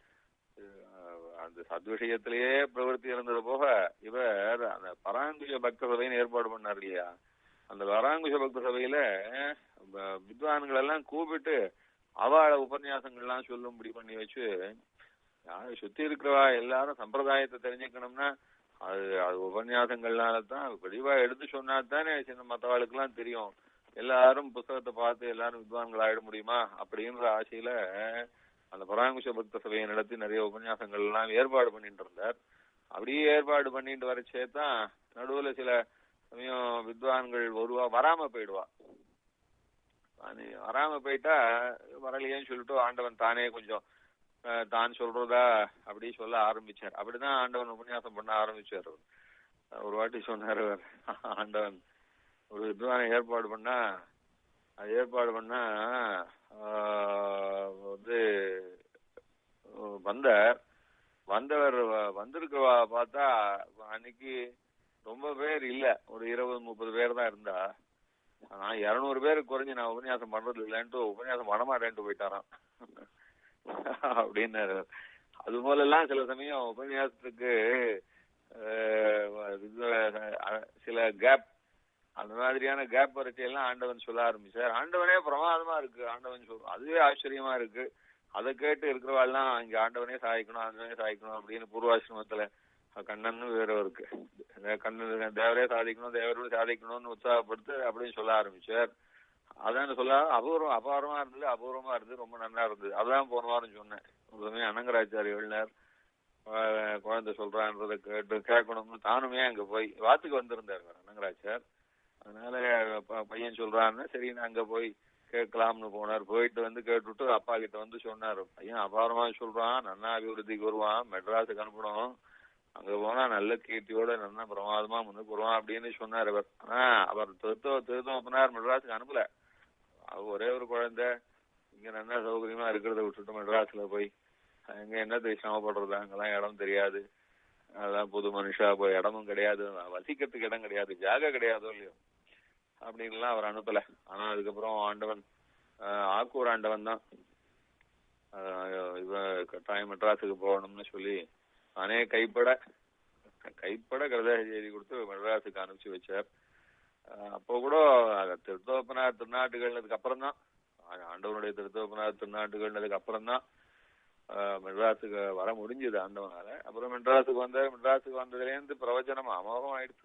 அஹ், அந்த சத்விஷயத்திலேயே பிரவருத்தி இருந்தது போக இவர் அந்த பராங்குஷ பக்த சபைன்னு ஏற்பாடு பண்ணார் இல்லையா அந்த பராங்குஷ பக்த சபையில ப- வித்வான்கள் எல்லாம் கூப்பிட்டு அவள உபன்யாசங்கள்லாம் சொல்லும்படி பண்ணி வச்சு யாரு சுத்தி இருக்கிறவா எல்லாரும் சம்பிரதாயத்தை தெரிஞ்சுக்கணும்னா அது அது உபன்யாசங்கள்னால தான் தெளிவா எடுத்து சொன்னா தானே சின்ன மத்தவாளுக்கு எல்லாம் தெரியும் எல்லாரும் புத்தகத்தை பார்த்து எல்லாரும் வித்வான்கள் ஆயிட முடியுமா அப்படின்ற ஆசையில அந்த பராங்குஷ பக்த சபையை நடத்தி நிறைய உபன்யாசங்கள் எல்லாம் ஏற்பாடு பண்ணிட்டு இருந்தார் அப்படியே ஏற்பாடு பண்ணிட்டு வரச்சே தான் நடுவுல சில சமயம் வித்வான்கள் வருவா வராம போயிடுவா அது வராம போயிட்டா வரலையேன்னு சொல்லிட்டு ஆண்டவன் தானே கொஞ்சம் அஹ், தான் சொல்றதா அப்படி சொல்ல ஆரம்பிச்சார் அப்படிதான் ஆண்டவன் உபன்யாசம் பண்ண ஆரம்பிச்சார் அவர். ஒரு வாட்டி சொன்னார் அவர், ஆண்டவன் ஒரு வித்வானை ஏற்பாடு பண்ணா அது ஏற்பாடு பண்ணா ஆஹ், வந்து அஹ், வந்தார் வந்தவர் வ- வந்திருக்க பார்த்தா அன்னைக்கு ரொம்ப பேர் இல்ல ஒரு இருபது முப்பது பேர் தான் இருந்தா நான் இருநூறு பேருக்கு குறைஞ்சு நான் உபன்யாசம் பண்றது இல்லைன்ட்டு உபன்யாசம் பண்ண மாட்டேன்ட்டு போயிட்டாராம் அப்படின்னாரு அது போல எல்லாம் சில சமயம் உபன்யாசத்துக்கு அஹ், இது, அஹ், சில கேப் அந்த மாதிரியான கேப் வரைச்செல்லாம் ஆண்டவன் சொல்ல ஆரம்பிச்சார் ஆண்டவனே பிரமாதமா இருக்கு ஆண்டவன் சொல் அதுவே ஆச்சரியமா இருக்கு அதை கேட்டு இருக்கிறவாள்லாம் இங்க ஆண்டவனே சாய்க்கணும் ஆண்டவனே சாய்க்கணும் அப்படின்னு பூர்வாசிரமத்துல கண்ணன் வேற இருக்கு கண்ணன் தேவரே சாதிக்கணும் தேவரோடு சாதிக்கணும்னு உற்சாகப்படுத்து அப்படின்னு சொல்ல ஆரம்பிச்சார் அதான் சொல்ல அபூர்வம் அபாரமா இருந்தது அபூர்வமா இருந்தது ரொம்ப நல்லா இருந்தது அதான் போன வாரம் சொன்னேன் ஒரு சமயம் அனங்கராச்சாரி எழுதினார் அஹ் குழந்தை சொல்றான்றதை கேட்டு கேட்கணும்னு தானுமே அங்க போய் வாத்துக்கு வந்திருந்தார் அனங்கராச்சார் அதனால ப- பையன் சொல்றான்னு சரி நான் அங்க போய் கேட்கலாம்னு போனார் போயிட்டு வந்து கேட்டுட்டு அப்பா கிட்ட வந்து சொன்னாரு பையன் அபாரமா சொல்றான் நன்னா அபிவிருத்திக்கு வருவான் மெட்ராஸுக்கு அனுப்பணும் அங்க போனா நல்ல கீர்த்தியோட நல்லா பிரமாதமா முன்னுக்கு வருவான் அப்படின்னு சொன்னார் அவர் ஆனா அவர் திருத்தோ திருத்தோப்பனார் மெட்ராஸுக்கு அனுப்பல அவர் ஒரே ஒரு குழந்தை இங்க நல்லா சௌகரியமா இருக்கிறத விட்டுட்டு மெட்ராஸ்ல போய் அங்க என்னத்துக்கு சிரமப்படுறது அங்கெல்லாம் இடம் தெரியாது அதான் புது மனுஷா போய் இடமும் கிடையாது வசிக்கிறதுக்கு இடம் கிடையாது ஜாக கிடையாதோ இல்லையோ அப்படின்லாம் அவர் அனுப்பல ஆனா அதுக்கப்புறம் ஆண்டவன் ஆஹ், ஆக்கூர் ஆண்டவன் தான் ஆஹ், இவன் கட்டாயம் மெட்ராஸுக்கு போகணும்னு சொல்லி நானே கைப்பட கைப்பட கவிதை எழுதி கொடுத்து மெட்ராஸுக்கு அனுப்பிச்சு வச்சார் ஆஹ், அப்போ கூட திருத்தோப்பனார் திருநாட்டுகள்னதுக்கு அப்புறம் தான் ஆண்டவனுடைய திருத்தோப்பனார் திருநாட்டுகள்னதுக்கு அப்புறம் தான் மெட்ராஸுக்கு வர முடிஞ்சது ஆண்டவனால அப்புறம் மெட்ராஸுக்கு வந்தார் மெட்ராஸுக்கு வந்ததுல இருந்து பிரவச்சனம் அமோகம் ஆயிடுச்சு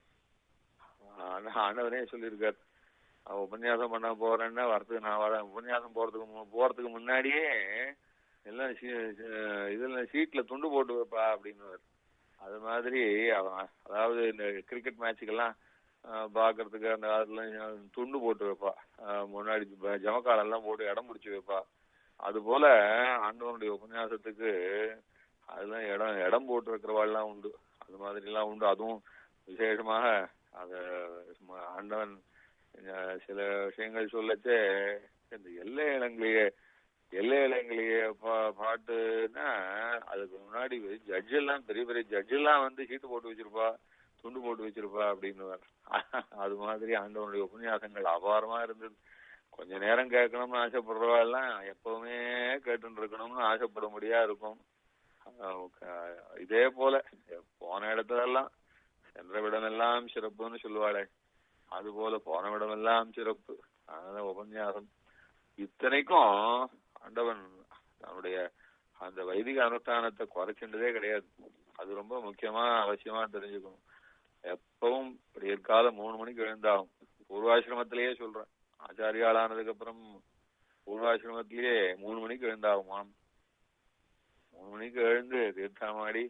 ஆனா ஆண்டவனே சொல்லியிருக்கார் அவன் உபன்யாசம் பண்ண போறேன்னா வரத்துக்கு நான் வரேன் உபன்யாசம் போறதுக்கு மு- போறதுக்கு முன்னாடியே எல்லாம் சீ- சீ- இதுல சீட்ல துண்டு போட்டு வைப்பா அப்படின்னு அது மாதிரி அவன் அதாவது இந்த கிரிக்கெட் மேட்சுக்கெல்லாம் பாக்குறதுக்கு அந்த அதுல துண்டு போட்டு வைப்பா ஆஹ் முன்னாடி ஜ- ஜமக்காலெல்லாம் போட்டு இடம் பிடிச்சு வைப்பா அது போல ஆண்டவனுடைய உபன்யாசத்துக்கு அதெல்லாம் இடம் இடம் போட்டு வைக்கிறவாள்லாம் உண்டு அது மாதிரி எல்லாம் உண்டு அதுவும் விசேஷமாக அத சும்மா ஆண்டவன் அஹ் சில விஷயங்கள் சொல்லச்சே இந்த எல்லை இளங்கிலேயே எல்லை இளங்கிலேயே பா பாட்டுன்னா அதுக்கு முன்னாடி ஜட்ஜ் எல்லாம் பெரிய பெரிய ஜட்ஜ் எல்லாம் வந்து சீட்டு போட்டு வச்சிருப்பா துண்டு போட்டு வச்சிருப்பா அப்படின்னு அது மாதிரி ஆண்டவனுடைய உபன்யாசங்கள் அபாரமா இருந்தது கொஞ்ச நேரம் கேட்கணும்னு ஆசைப்படுறவா எல்லாம் எப்பவுமே கேட்டுட்டு இருக்கணும்னு ஆசைப்படும்படியா இருக்கும் அஹ் க- இதே போல போன இடத்துல எல்லாம் சென்ற விடமெல்லாம் சிறப்புன்னு சொல்லுவாளே அது போல போன விடமெல்லாம் சிறப்பு அதனால உபன்யாசம் இத்தனைக்கும் ஆண்டவன் தன்னுடைய அந்த வைதிக அனுஷ்டானத்தை குறைச்சின்றதே கிடையாது அது ரொம்ப முக்கியமா அவசியமா தெரிஞ்சுக்கணும் எப்பவும் விடியற்கால மூணு மணிக்கு எழுந்தாகும் பூர்வாசிரமத்திலேயே சொல்றேன் ஆச்சாரியாளானதுக்கு அப்புறம் பூர்வாசிரமத்திலேயே மூணு மணிக்கு எழுந்தாகுமாம் மூணு மணிக்கு எழுந்து தீர்த்தாமாடி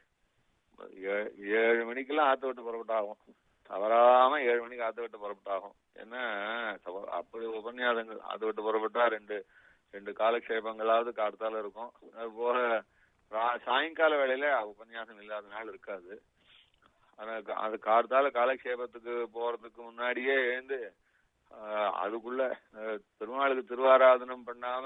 ஏ- ஏழு மணிக்கெல்லாம் ஆத்த விட்டு புறப்பட்டாகும் தவறாம ஏழு மணிக்கு ஆத்த விட்டு புறப்பட்டாகும் என்ன தவ- அப்படி உபன்யாசங்கள் ஆத்த விட்டு புறப்பட்டா ரெண்டு ரெண்டு காலக்ஷேபங்களாவது கார்த்தால இருக்கும் அது போக ரா- சாயங்கால வேளையில உபன்யாசம் இல்லாத நாள் இருக்காது ஆனா க- அது கார்த்தால காலக்ஷேபத்துக்கு போறதுக்கு முன்னாடியே எழுந்து ஆஹ், அதுக்குள்ள ஆஹ், பெருமாளுக்கு திருவாராதனம் பண்ணாம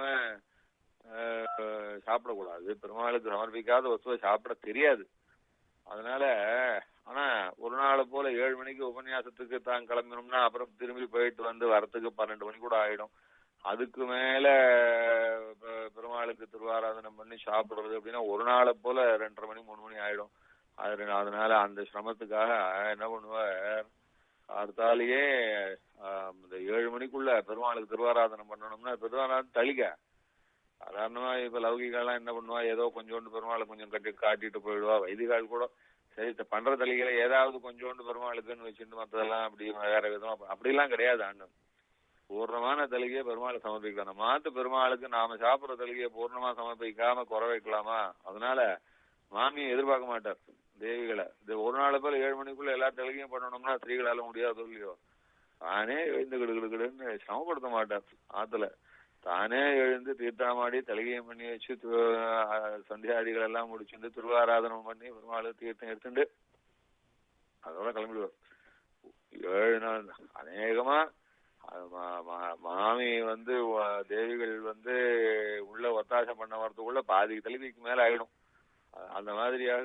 ஆஹ், சாப்பிடக்கூடாது பெருமாளுக்கு சமர்ப்பிக்காத வஸ்துவை சாப்பிட தெரியாது அதனால ஆனா ஒரு நாளை போல ஏழு மணிக்கு உபன்யாசத்துக்கு தான் கிளம்பினோம்னா அப்புறம் திரும்பி போயிட்டு வந்து வரத்துக்கு பன்னெண்டு மணி கூட ஆயிடும் அதுக்கு மேல பெ- பெருமாளுக்கு திருவாராதனம் பண்ணி சாப்பிடுறது அப்படின்னா ஒரு நாளை போல ரெண்டரை மணி மூணு மணி ஆயிடும் அது அதனால அந்த சிரமத்துக்காக என்ன பண்ணுவார் அடுத்தாலேயே ஆஹ், இந்த ஏழு மணிக்குள்ள பெருமாளுக்கு திருவாராதனம் பண்ணணும்னா பெருவாராதனம் தளிக சாதாரணமா இப்ப லௌகிகெல்லாம் என்ன பண்ணுவா ஏதோ கொஞ்சோண்டு பெருமாளை கொஞ்சம் கட்டி காட்டிட்டு போயிடுவா வைதிகால் கூட சரி இந்த பண்ற தளிகளை ஏதாவது கொஞ்சோண்டு பெருமாளுக்குன்னு வச்சுட்டு மத்ததெல்லாம் அப்படி வேற விதமா ப- அப்படிலாம் கிடையாது ஆண்டன் பூர்ணமான தலிகையை பெருமாளை சமர்ப்பிக்கலாம் நம்ம மாத்து பெருமாளுக்கு நாம சாப்பிடுற தலிகையை பூர்ணமா சமர்ப்பிக்காம குறை வைக்கலாமா அதனால மாமியை எதிர்பார்க்க மாட்டார் தேவிகளை இந்த ஒரு நாள் போல ஏழு மணிக்குள்ள எல்லா தலிகையும் பண்ணணும்னா ஸ்திரீகளால முடியாது இல்லையோ தானே எழுந்து கிடுகிடுன்னு சிரமப்படுத்த மாட்டார் ஆத்துல தானே எழுந்து தீர்த்தாமாடி தலிகையும் பண்ணி வச்சு து- அஹ் சந்தியாதிகள் எல்லாம் முடிச்சுட்டு திருவாராதனம் பண்ணி பெருமாள் தீர்த்தம் எடுத்துட்டு அதோட கிளம்பிடுவார் ஏழு நாள் அநேகமா அது மா- மா- மாமி வந்து வ- தேவிகள் வந்து உள்ள ஒத்தாசம் பண்ண வரதுக்குள்ள பாதி தலைவிக்கு மேல ஆயிடும் அ- அந்த மாதிரியாக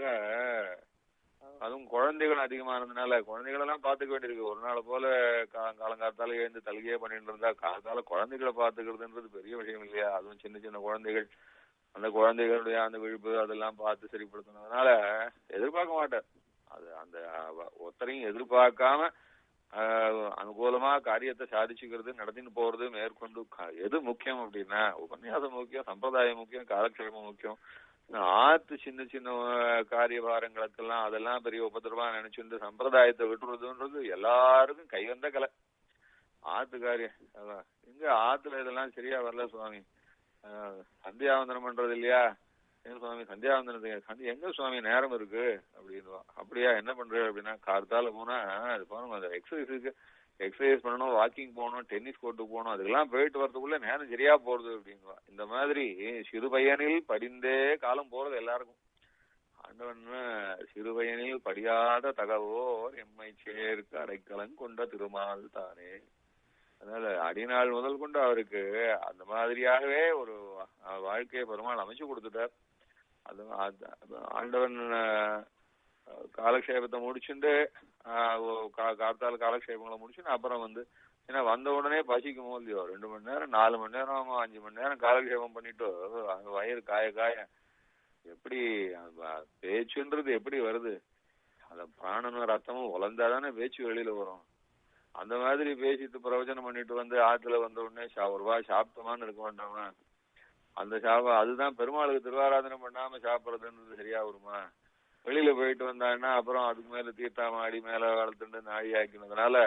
அதுவும் குழந்தைகள் அதிகமானதுனால குழந்தைகளெல்லாம் பார்த்துக்க வேண்டியிருக்கு ஒரு நாள் போல கா- காலங்காத்தால எழுந்து தல்கையே பண்ணிட்டு இருந்தா காலத்தால குழந்தைகளை பார்த்துக்கிறதுன்றது பெரிய விஷயம் இல்லையா அதுவும் சின்ன சின்ன குழந்தைகள் அந்த குழந்தைகளுடைய அந்த விழிப்பு அதெல்லாம் பார்த்து சரிப்படுத்தணும்னால எதிர்பார்க்க மாட்டார் அது அந்த அவ- ஒருத்தரையும் எதிர்பார்க்காம ஆஹ், அனுகூலமா காரியத்தை சாதிச்சுக்கிறது நடத்தின்னு போறது மேற்கொண்டு க- எது முக்கியம் அப்படின்னா உபன்யாசம் முக்கியம் சம்பிரதாயம் முக்கியம் காலக்ஷேபம் முக்கியம் இந்த ஆத்து சின்ன சின்ன ஆஹ், காரியபாரங்களுக்கெல்லாம் அதெல்லாம் பெரிய உபதிரவா நினைச்சுட்டு சம்பிரதாயத்தை விட்டுறதுன்றது எல்லாருக்கும் கைவந்த கலை ஆத்து காரியம் அதான். எங்க ஆத்துல இதெல்லாம் சரியா வரல சுவாமி ஆஹ், சந்தியாவந்தனம் பண்றது இல்லையா ஏன் சுவாமி சந்தியாவந்தனத்துக்கு சந்தி எங்க சுவாமி நேரம் இருக்கு அப்படின்னு அப்படியா என்ன பண்ற அப்படின்னா கார்த்தால போனா அது பாருங்க அந்த எக்ஸசைஸுக்கு எக்ஸசைஸ் பண்ணணும் வாக்கிங் போகணும் டென்னிஸ் கோர்ட்டுக்கு போகணும் அதுக்கெல்லாம் போயிட்டு வரதுக்குள்ள நேரம் சரியா போறது அப்படின்வா இந்த மாதிரி சிறு பையனில் படிந்தே காலம் போறது எல்லாருக்கும் ஆண்டவன் சிறு பையனில் படியாத தகவோர் எம்மை சேர்க்க அடைக்கலன் கொண்ட திருமால் தானே அதனால அடிநாள் முதல் கொண்டு அவருக்கு அந்த மாதிரியாகவே ஒரு அஹ், வாழ்க்கையை பெருமாள் அமைச்சு கொடுத்துட்டார் அது அது- அது ஆண்டவன் அஹ், காலக்ஷேபத்தை முடிச்சுட்டு ஆஹ், ஓ- கா- கார்த்தால காலக்ஷேபங்களை முடிச்சுட்டு அப்புறம் வந்து ஏன்னா வந்த உடனே பசிக்கும் இல்லையோ ரெண்டு மணி நேரம் நாலு மணி நேரம் அஞ்சு மணி நேரம் காலக்ஷேபம் பண்ணிட்டு அங்க வயிறு காய காய எப்படி அந்த பேச்சுன்றது எப்படி வருது அந்த பிராணனும் ரத்தமும் உலர்ந்தாதானே பேச்சு வெளியில வரும் அந்த மாதிரி பேசிட்டு பிரவச்சனம் பண்ணிட்டு வந்து ஆத்துல வந்த உடனே சா- ஒரு ரூபாய் சாப்பிட்டோமான்னு இருக்க வேண்டாமா அந்த சாபம் அதுதான் பெருமாளுக்கு திருவாராதனை பண்ணாம சாப்பிடுறதுன்றது சரியா வருமா வெளியில போயிட்டு வந்தாங்கன்னா அப்புறம் அதுக்கு மேல தீர்த்தாமாடி மேல வளர்த்துட்டு நாழி ஆக்கினதுனால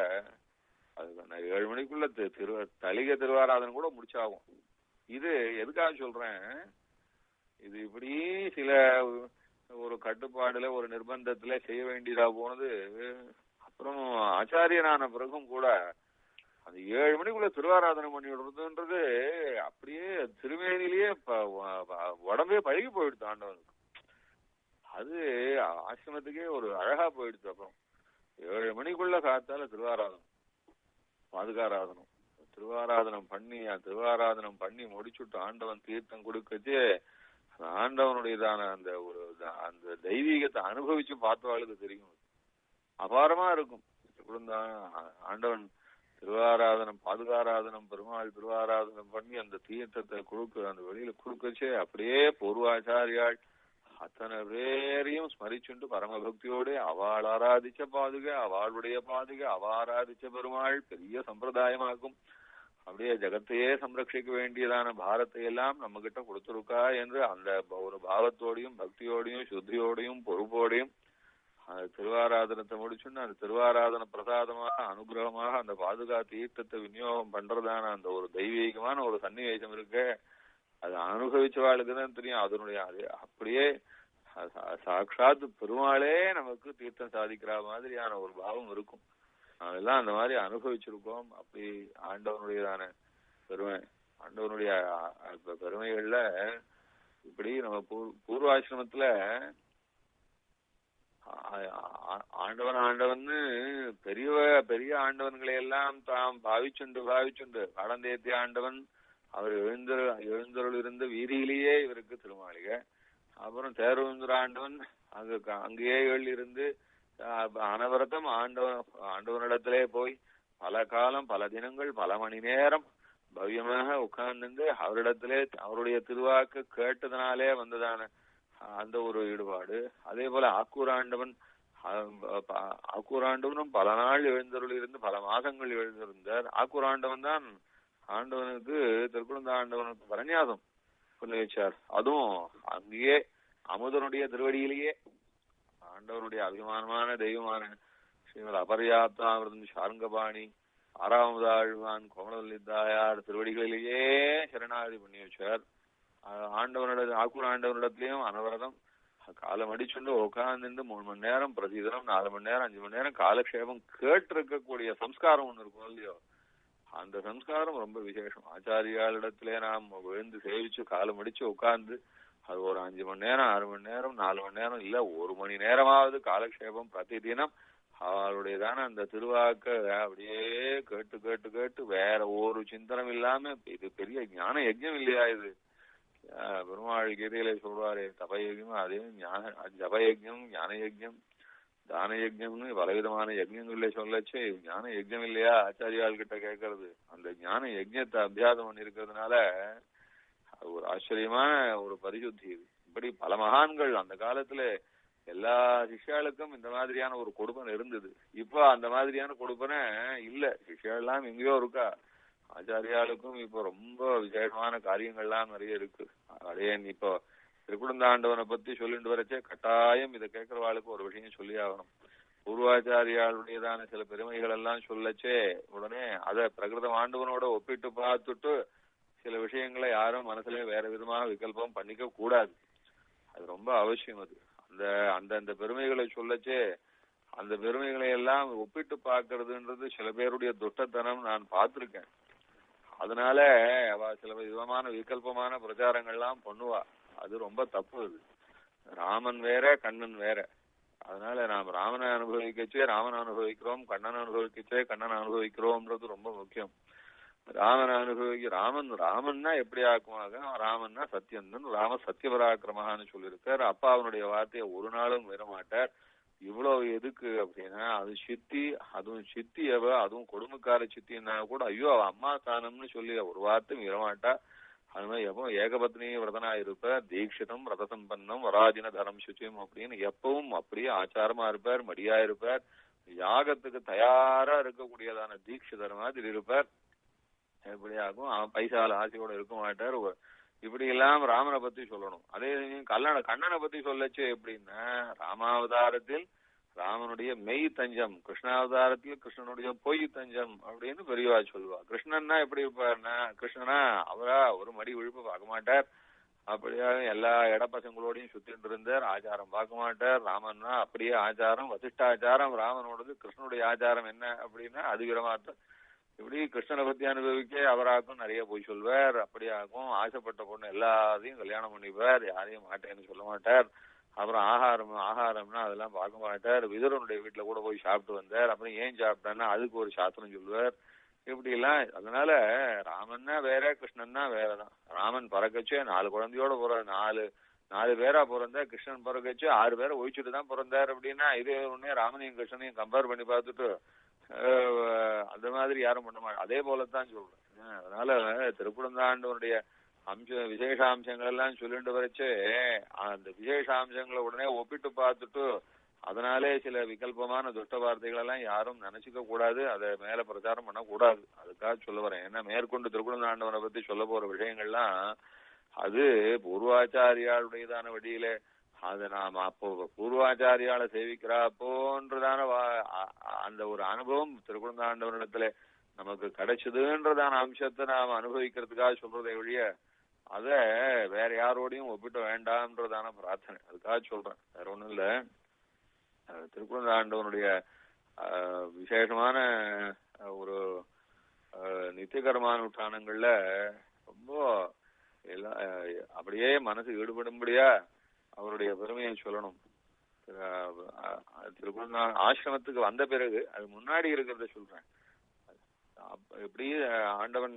அது நான் ஏழு மணிக்குள்ள தி- திரு தலிக திருவாராதனை கூட முடிச்சாகும் இது எதுக்காக சொல்றேன் இது இப்படி சில ஒரு கட்டுப்பாடுல ஒரு நிர்பந்தத்துல செய்ய வேண்டியதா போனது அப்புறம் ஆச்சாரியனான பிறகும் கூட அந்த ஏழு மணிக்குள்ள திருவாராதனை பண்ணி விடுறதுன்றது அப்படியே திருமேனிலேயே ப- வ- வ- உடம்பே பழகி போயிடுது ஆண்டவனுக்கு அது ஆசிரமத்துக்கே ஒரு அழகா போயிடுச்சு அப்புறம் ஏழு மணிக்குள்ள காத்தால திருவாராதனம் பாதுகாராதனம் திருவாராதனம் பண்ணி அந்த திருவாராதனம் பண்ணி முடிச்சுட்டு ஆண்டவன் தீர்த்தம் கொடுக்கச்சே அந்த ஆண்டவனுடையதான அந்த ஒரு த- அந்த தெய்வீகத்தை அனுபவிச்சு பார்த்தவாளுக்கு தெரியும் அபாரமா இருக்கும் குழந்தான் ஆண்டவன் திருவாராதனம் பாதுகாராதனம் பெருமாள் திருவாராதனம் பண்ணி அந்த தீர்த்தத்தை கொடுக்க அந்த வெளியில கொடுக்கச்சே அப்படியே பூர்வாச்சாரியாள் அத்தனை பேரையும் ஸ்மரிச்சுண்டு பரமபக்தியோட அவள் ஆராதிச்ச பாதுகை அவளுடைய பாதுகை அவ ஆராதிச்ச பெருமாள் பெரிய சம்பிரதாயமாக்கும் அப்படியே ஜகத்தையே சம்ரட்சிக்க வேண்டியதான பாரத்தை எல்லாம் நம்ம கிட்ட கொடுத்துருக்கா என்று அந்த ப- ஒரு பாவத்தோடையும் பக்தியோடையும் சுத்தியோடையும் பொறுப்போடையும் அந்த திருவாராதனத்தை முடிச்சுன்னு அந்த திருவாராதன பிரசாதமாக அனுகிரகமாக அந்த பாதுகா தீர்த்தத்தை விநியோகம் பண்றதான அந்த ஒரு தெய்வீகமான ஒரு சன்னிவேசம் இருக்கு அது அனுபவிச்சவாளுக்கு தான் தெரியும் அதனுடைய அது அப்படியே சா- சா- சாட்சாத் பெருமாளே நமக்கு தீர்த்தம் சாதிக்கிற மாதிரியான ஒரு பாவம் இருக்கும் அதெல்லாம் அந்த மாதிரி அனுபவிச்சிருக்கோம் அப்படி ஆண்டவனுடையதான பெருமை ஆண்டவனுடைய அ- அ- பெருமைகள்ல இப்படி நம்ம பூ- பூர்வாசிரமத்துல ஆ- ஆ- ஆண்டவன் ஆண்டவன்னு பெரிய பெரிய ஆண்டவன்களை எல்லாம் தாம் பாவிச்சுண்டு பாவிச்சுண்டு கடந்தேத்திய ஆண்டவன் அவர் எழுந்தரு எழுந்தருள் இருந்த வீதியிலேயே இவருக்கு திருமாளிகை அப்புறம் தேர்வுந்திர ஆண்டவன் அங்கு க- அங்கேயே இருந்து அஹ், அனவரதம் ஆண்டவன் ஆண்டவனிடத்திலே போய் பல காலம் பல தினங்கள் பல மணி நேரம் பவ்யமாக உட்கார்ந்து அவரிடத்திலே அவருடைய திருவாக்கு கேட்டதனாலே வந்ததான அந்த ஒரு ஈடுபாடு அதே போல ஆக்கூராண்டவன் அஹ், ப- ஆக்கூராண்டவனும் பல நாள் எழுந்தருள் இருந்து பல மாதங்கள் எழுந்திருந்தார் ஆக்கூராண்டவன் தான் ஆண்டவனுக்கு திருக்குழந்த ஆண்டவனுக்கு பரநியாசம் பண்ணி வச்சார் அதுவும் அங்கேயே அமுதனுடைய திருவடியிலேயே ஆண்டவனுடைய அபிமானமான தெய்வமான ஸ்ரீமத் அபர்யாப்தாமிருதம் சார்ங்கபாணி ஆறாவது ஆழ்வான் கோமலவல்லித்தாயார் திருவடிகளிலேயே சரணாகதி பண்ணி வச்சார் ஆஹ் ஆண்டவனிட ஆக்கூர் ஆண்டவனிடத்திலையும் அனவரதம் காலம் அடிச்சுண்டு உட்கார்ந்து மூணு மணி நேரம் பிரதிதினம் நாலு மணி நேரம் அஞ்சு மணி நேரம் காலக்ஷேபம் கேட்டிருக்கக்கூடிய சம்ஸ்காரம் ஒண்ணு இருக்கும் இல்லையோ அந்த சம்ஸ்காரம் ரொம்ப விசேஷம் ஆச்சாரியாளிடத்திலே நாம் விழுந்து சேவிச்சு காலம் அடிச்சு உட்கார்ந்து அது ஒரு அஞ்சு மணி நேரம் ஆறு மணி நேரம் நாலு மணி நேரம் இல்ல ஒரு மணி நேரமாவது காலக்ஷேபம் பிரதி தினம் அவளுடையதான அந்த திருவாக்க அப்படியே கேட்டு கேட்டு கேட்டு வேற ஒரு சிந்தனம் இல்லாம இது பெரிய ஞான யஜ்ஞம் இல்லையா இது அஹ், பெருமாள் கீதையில சொல்றாரு தபயஜம் அதே ஞான ஜபயஜம் ஞான யஜ்யம் தான யஜ்யம்னு பலவிதமான யஜ்யங்கள்ல சொல்லச்சு ஞான யஜ்யம் இல்லையா ஆச்சாரியால் கிட்ட கேட்கறது அந்த ஞான யஜ்யத்தை அபியாசம் பண்ணி இருக்கிறதுனால அது ஒரு ஆச்சரியமான ஒரு பரிசுத்தி இது இப்படி பல மகான்கள் அந்த காலத்துல எல்லா சிஷ்யாளுக்கும் இந்த மாதிரியான ஒரு கொடுப்பனை இருந்தது இப்போ அந்த மாதிரியான கொடுப்பனை இல்ல சிஷ்யாலாம் எங்கேயோ இருக்கா ஆச்சாரியாளுக்கும் இப்போ ரொம்ப விசேஷமான காரியங்கள்லாம் நிறைய இருக்கு அதே இப்போ திருக்குடந்தாண்டவனை பத்தி சொல்லிட்டு வரச்சே கட்டாயம் இதை கேட்கறவாளுக்கு ஒரு விஷயம் சொல்லி ஆகணும் பூர்வாச்சாரியாளுடையதான சில பெருமைகள் எல்லாம் சொல்லச்சே உடனே அதை பிரகிருத ஆண்டவனோட ஒப்பிட்டு பார்த்துட்டு சில விஷயங்களை யாரும் மனசுல வேற விதமாக விகல்பம் பண்ணிக்க கூடாது அது ரொம்ப அவசியம் அது அந்த அந்த அந்த பெருமைகளை சொல்லச்சே அந்த பெருமைகளை எல்லாம் ஒப்பிட்டு பார்க்கறதுன்றது சில பேருடைய துட்டத்தனம் நான் பார்த்திருக்கேன் அதனால அவ சில விதமான விகல்பமான பிரச்சாரங்கள்லாம் பண்ணுவா அது ரொம்ப தப்பு அது ராமன் வேற கண்ணன் வேற அதனால நாம் ராமனை அனுபவிக்கச்சே ராமன் அனுபவிக்கிறோம் கண்ணன் அனுபவிக்கச்சே கண்ணன் அனுபவிக்கிறோம்ன்றது ரொம்ப முக்கியம் ராமன் அனுபவிக்க ராமன் ராமன்னா எப்படி ஆக்குவாங்க ராமன்னா சத்தியந்தன் ராம சத்தியபராக்கிரமகான்னு சொல்லியிருக்கார் அப்பா அவனுடைய வார்த்தையை ஒரு நாளும் விடமாட்டார் இவ்வளவு எதுக்கு அப்படின்னா அது சித்தி அதுவும் சித்தி அவ அதுவும் கொடுமைக்கார சித்தின்னா கூட ஐயோ அவ அம்மா ஸ்தானம்னு சொல்லி ஒரு வார்த்தை விடமாட்டா அது மாதிரி எப்போ ஏகபத்னி விரதனா இருப்பார் தீட்சிதம் ரத சம்பன்னம் வராஜின தரம் சுச்சியம் அப்படின்னு எப்பவும் அப்படியே ஆச்சாரமா இருப்பார் மடியா இருப்பார் யாகத்துக்கு தயாரா இருக்கக்கூடியதான தீட்சிதர் மாதிரி இருப்பார் எப்படியாகும் அவன் பைசால ஆசையோட இருக்க மாட்டார் ஒ- இப்படி எல்லாம் ராமனை பத்தி சொல்லணும் அதே சமயம் கல்லண கண்ணனை பத்தி சொல்லச்சு எப்படின்னா ராமாவதாரத்தில் ராமனுடைய மெய் தஞ்சம் கிருஷ்ணாவதாரத்தில் கிருஷ்ணனுடைய பொய் தஞ்சம் அப்படின்னு பெரியவா சொல்லுவா கிருஷ்ணன்னா எப்படி இருப்பாருன்னா கிருஷ்ணனா அவரா ஒரு மடி விழுப்பு பார்க்க மாட்டார் அப்படியாக எல்லா இடப்பசங்களோடையும் சுத்திட்டு இருந்தார் ஆச்சாரம் பார்க்க மாட்டார் ராமன்னா அப்படியே ஆச்சாரம் வசிஷ்டாச்சாரம் ராமனோடது கிருஷ்ணனுடைய ஆச்சாரம் என்ன அப்படின்னா அது விரமாற்றம் இப்படி கிருஷ்ணனை பத்தி அனுபவிக்க அவராக்கும் நிறைய போய் சொல்வார் அப்படியாகும் ஆசைப்பட்ட பொண்ணு எல்லாத்தையும் கல்யாணம் பண்ணிப்பார் யாரையும் மாட்டேன்னு சொல்ல மாட்டார் அப்புறம் ஆகாரம் ஆகாரம்னா அதெல்லாம் பார்க்க மாட்டார் விதுரனுடைய வீட்டுல கூட போய் சாப்பிட்டு வந்தார் அப்புறம் ஏன் சாப்பிட்டான்னா அதுக்கு ஒரு சாஸ்திரம் சொல்லுவார் இப்படி எல்லாம் அதனால ராமன்னா வேற கிருஷ்ணன்னா வேறதான் ராமன் பறக்கச்சே நாலு குழந்தையோட பிற நாலு நாலு பேரா பிறந்தா கிருஷ்ணன் பிறக்கச்சு ஆறு பேரை ஒழிச்சுட்டு தான் பிறந்தார் அப்படின்னா இது ஒன்னே ராமனையும் கிருஷ்ணனையும் கம்பேர் பண்ணி பார்த்துட்டு அஹ், அந்த மாதிரி யாரும் பண்ண மாட்டாங்க அதே போலத்தான் சொல்றேன் அஹ், அதனால திருக்குடந்தாண்டவனுடைய அம்ச விசேஷாம்சங்கள் எல்லாம் சொல்லிட்டு வரைச்சு அந்த விசேஷாம்சங்களை உடனே ஒப்பிட்டு பார்த்துட்டு அதனாலே சில விகல்பமான துஷ்ட வார்த்தைகள் எல்லாம் யாரும் நினைச்சுக்க கூடாது அதை மேல பிரச்சாரம் பண்ண கூடாது அதுக்காக சொல்ல வரேன் ஏன்னா மேற்கொண்டு திருக்குடந்தாண்டவனை பத்தி சொல்ல போற விஷயங்கள்லாம் அது பூர்வாச்சாரியாளுடையதான வழியில அது நாம அப்போ பூர்வாச்சாரியால சேவிக்கிறாப்போன்றதான வா- அ- அ- அந்த ஒரு அனுபவம் திருக்குழந்தாண்டவனிடத்துல நமக்கு கிடைச்சதுன்றதான அம்சத்தை நாம அனுபவிக்கிறதுக்காக சொல்றதை ஒழிய அத வேற யாரோடையும் ஒப்பிட்ட வேண்டாம்ன்றதான பிரார்த்தனை அதுக்காக சொல்றேன் வேற ஒண்ணும் இல்ல அஹ் திருக்குழந்தாண்டவனுடைய அஹ், விசேஷமான அஹ், ஒரு அஹ், நித்திய கர்மானுஷ்டானங்கள்ல ரொம்ப எல்லா அஹ், அப்படியே மனசு ஈடுபடும்படியா அவருடைய பெருமையை சொல்லணும் திரு- அஹ், திருக்குழந்தா ஆசிரமத்துக்கு வந்த பிறகு அது முன்னாடி இருக்கிறத சொல்றேன் அப்ப எப்படி அஹ், ஆண்டவன்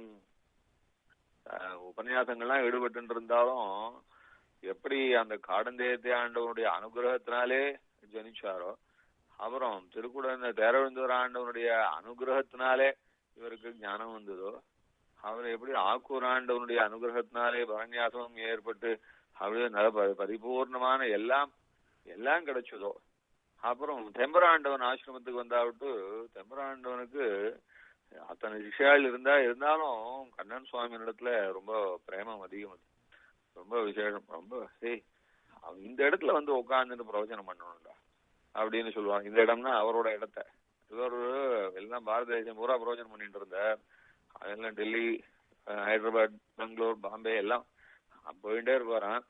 அஹ், உபன்யாசங்கள்லாம் ஈடுபட்டு இருந்தாலும் எப்படி அந்த காடந்தேயத்தை ஆண்டவனுடைய அனுகிரகத்தினாலே ஜனிச்சாரோ அப்புறம் திருக்குட தேரவிந்தூர் ஆண்டவனுடைய அனுகிரகத்தினாலே இவருக்கு ஞானம் வந்ததோ அவர் எப்படி ஆக்கூர் ஆண்டவனுடைய அனுகிரகத்தினாலே பரநியாசமும் ஏற்பட்டு அப்படியே நல்ல ப- பரிபூர்ணமான எல்லாம் எல்லாம் கிடைச்சதோ அப்புறம் தெம்பராண்டவன் ஆசிரமத்துக்கு வந்தாவிட்டு தெம்பராண்டவனுக்கு அத்தனை சிஷ்யாள் இருந்தா இருந்தாலும் கண்ணன் சுவாமி இடத்துல ரொம்ப பிரேமம் அதிகம் அது ரொம்ப விசேஷம் ரொம்ப ஏய் அவன் இந்த இடத்துல வந்து உட்கார்ந்துட்டு பிரவச்சனம் பண்ணணும்டா அப்படின்னு சொல்லுவாங்க இந்த இடம்னா அவரோட இடத்த இவர் எல்லாம் பாரத தேசம் பூரா பிரவச்சனம் பண்ணிட்டு இருந்தார் அதெல்லாம் டெல்லி அஹ், ஹைதராபாத் பெங்களூர் பாம்பே எல்லாம் போயிட்டே இருப்பாராம்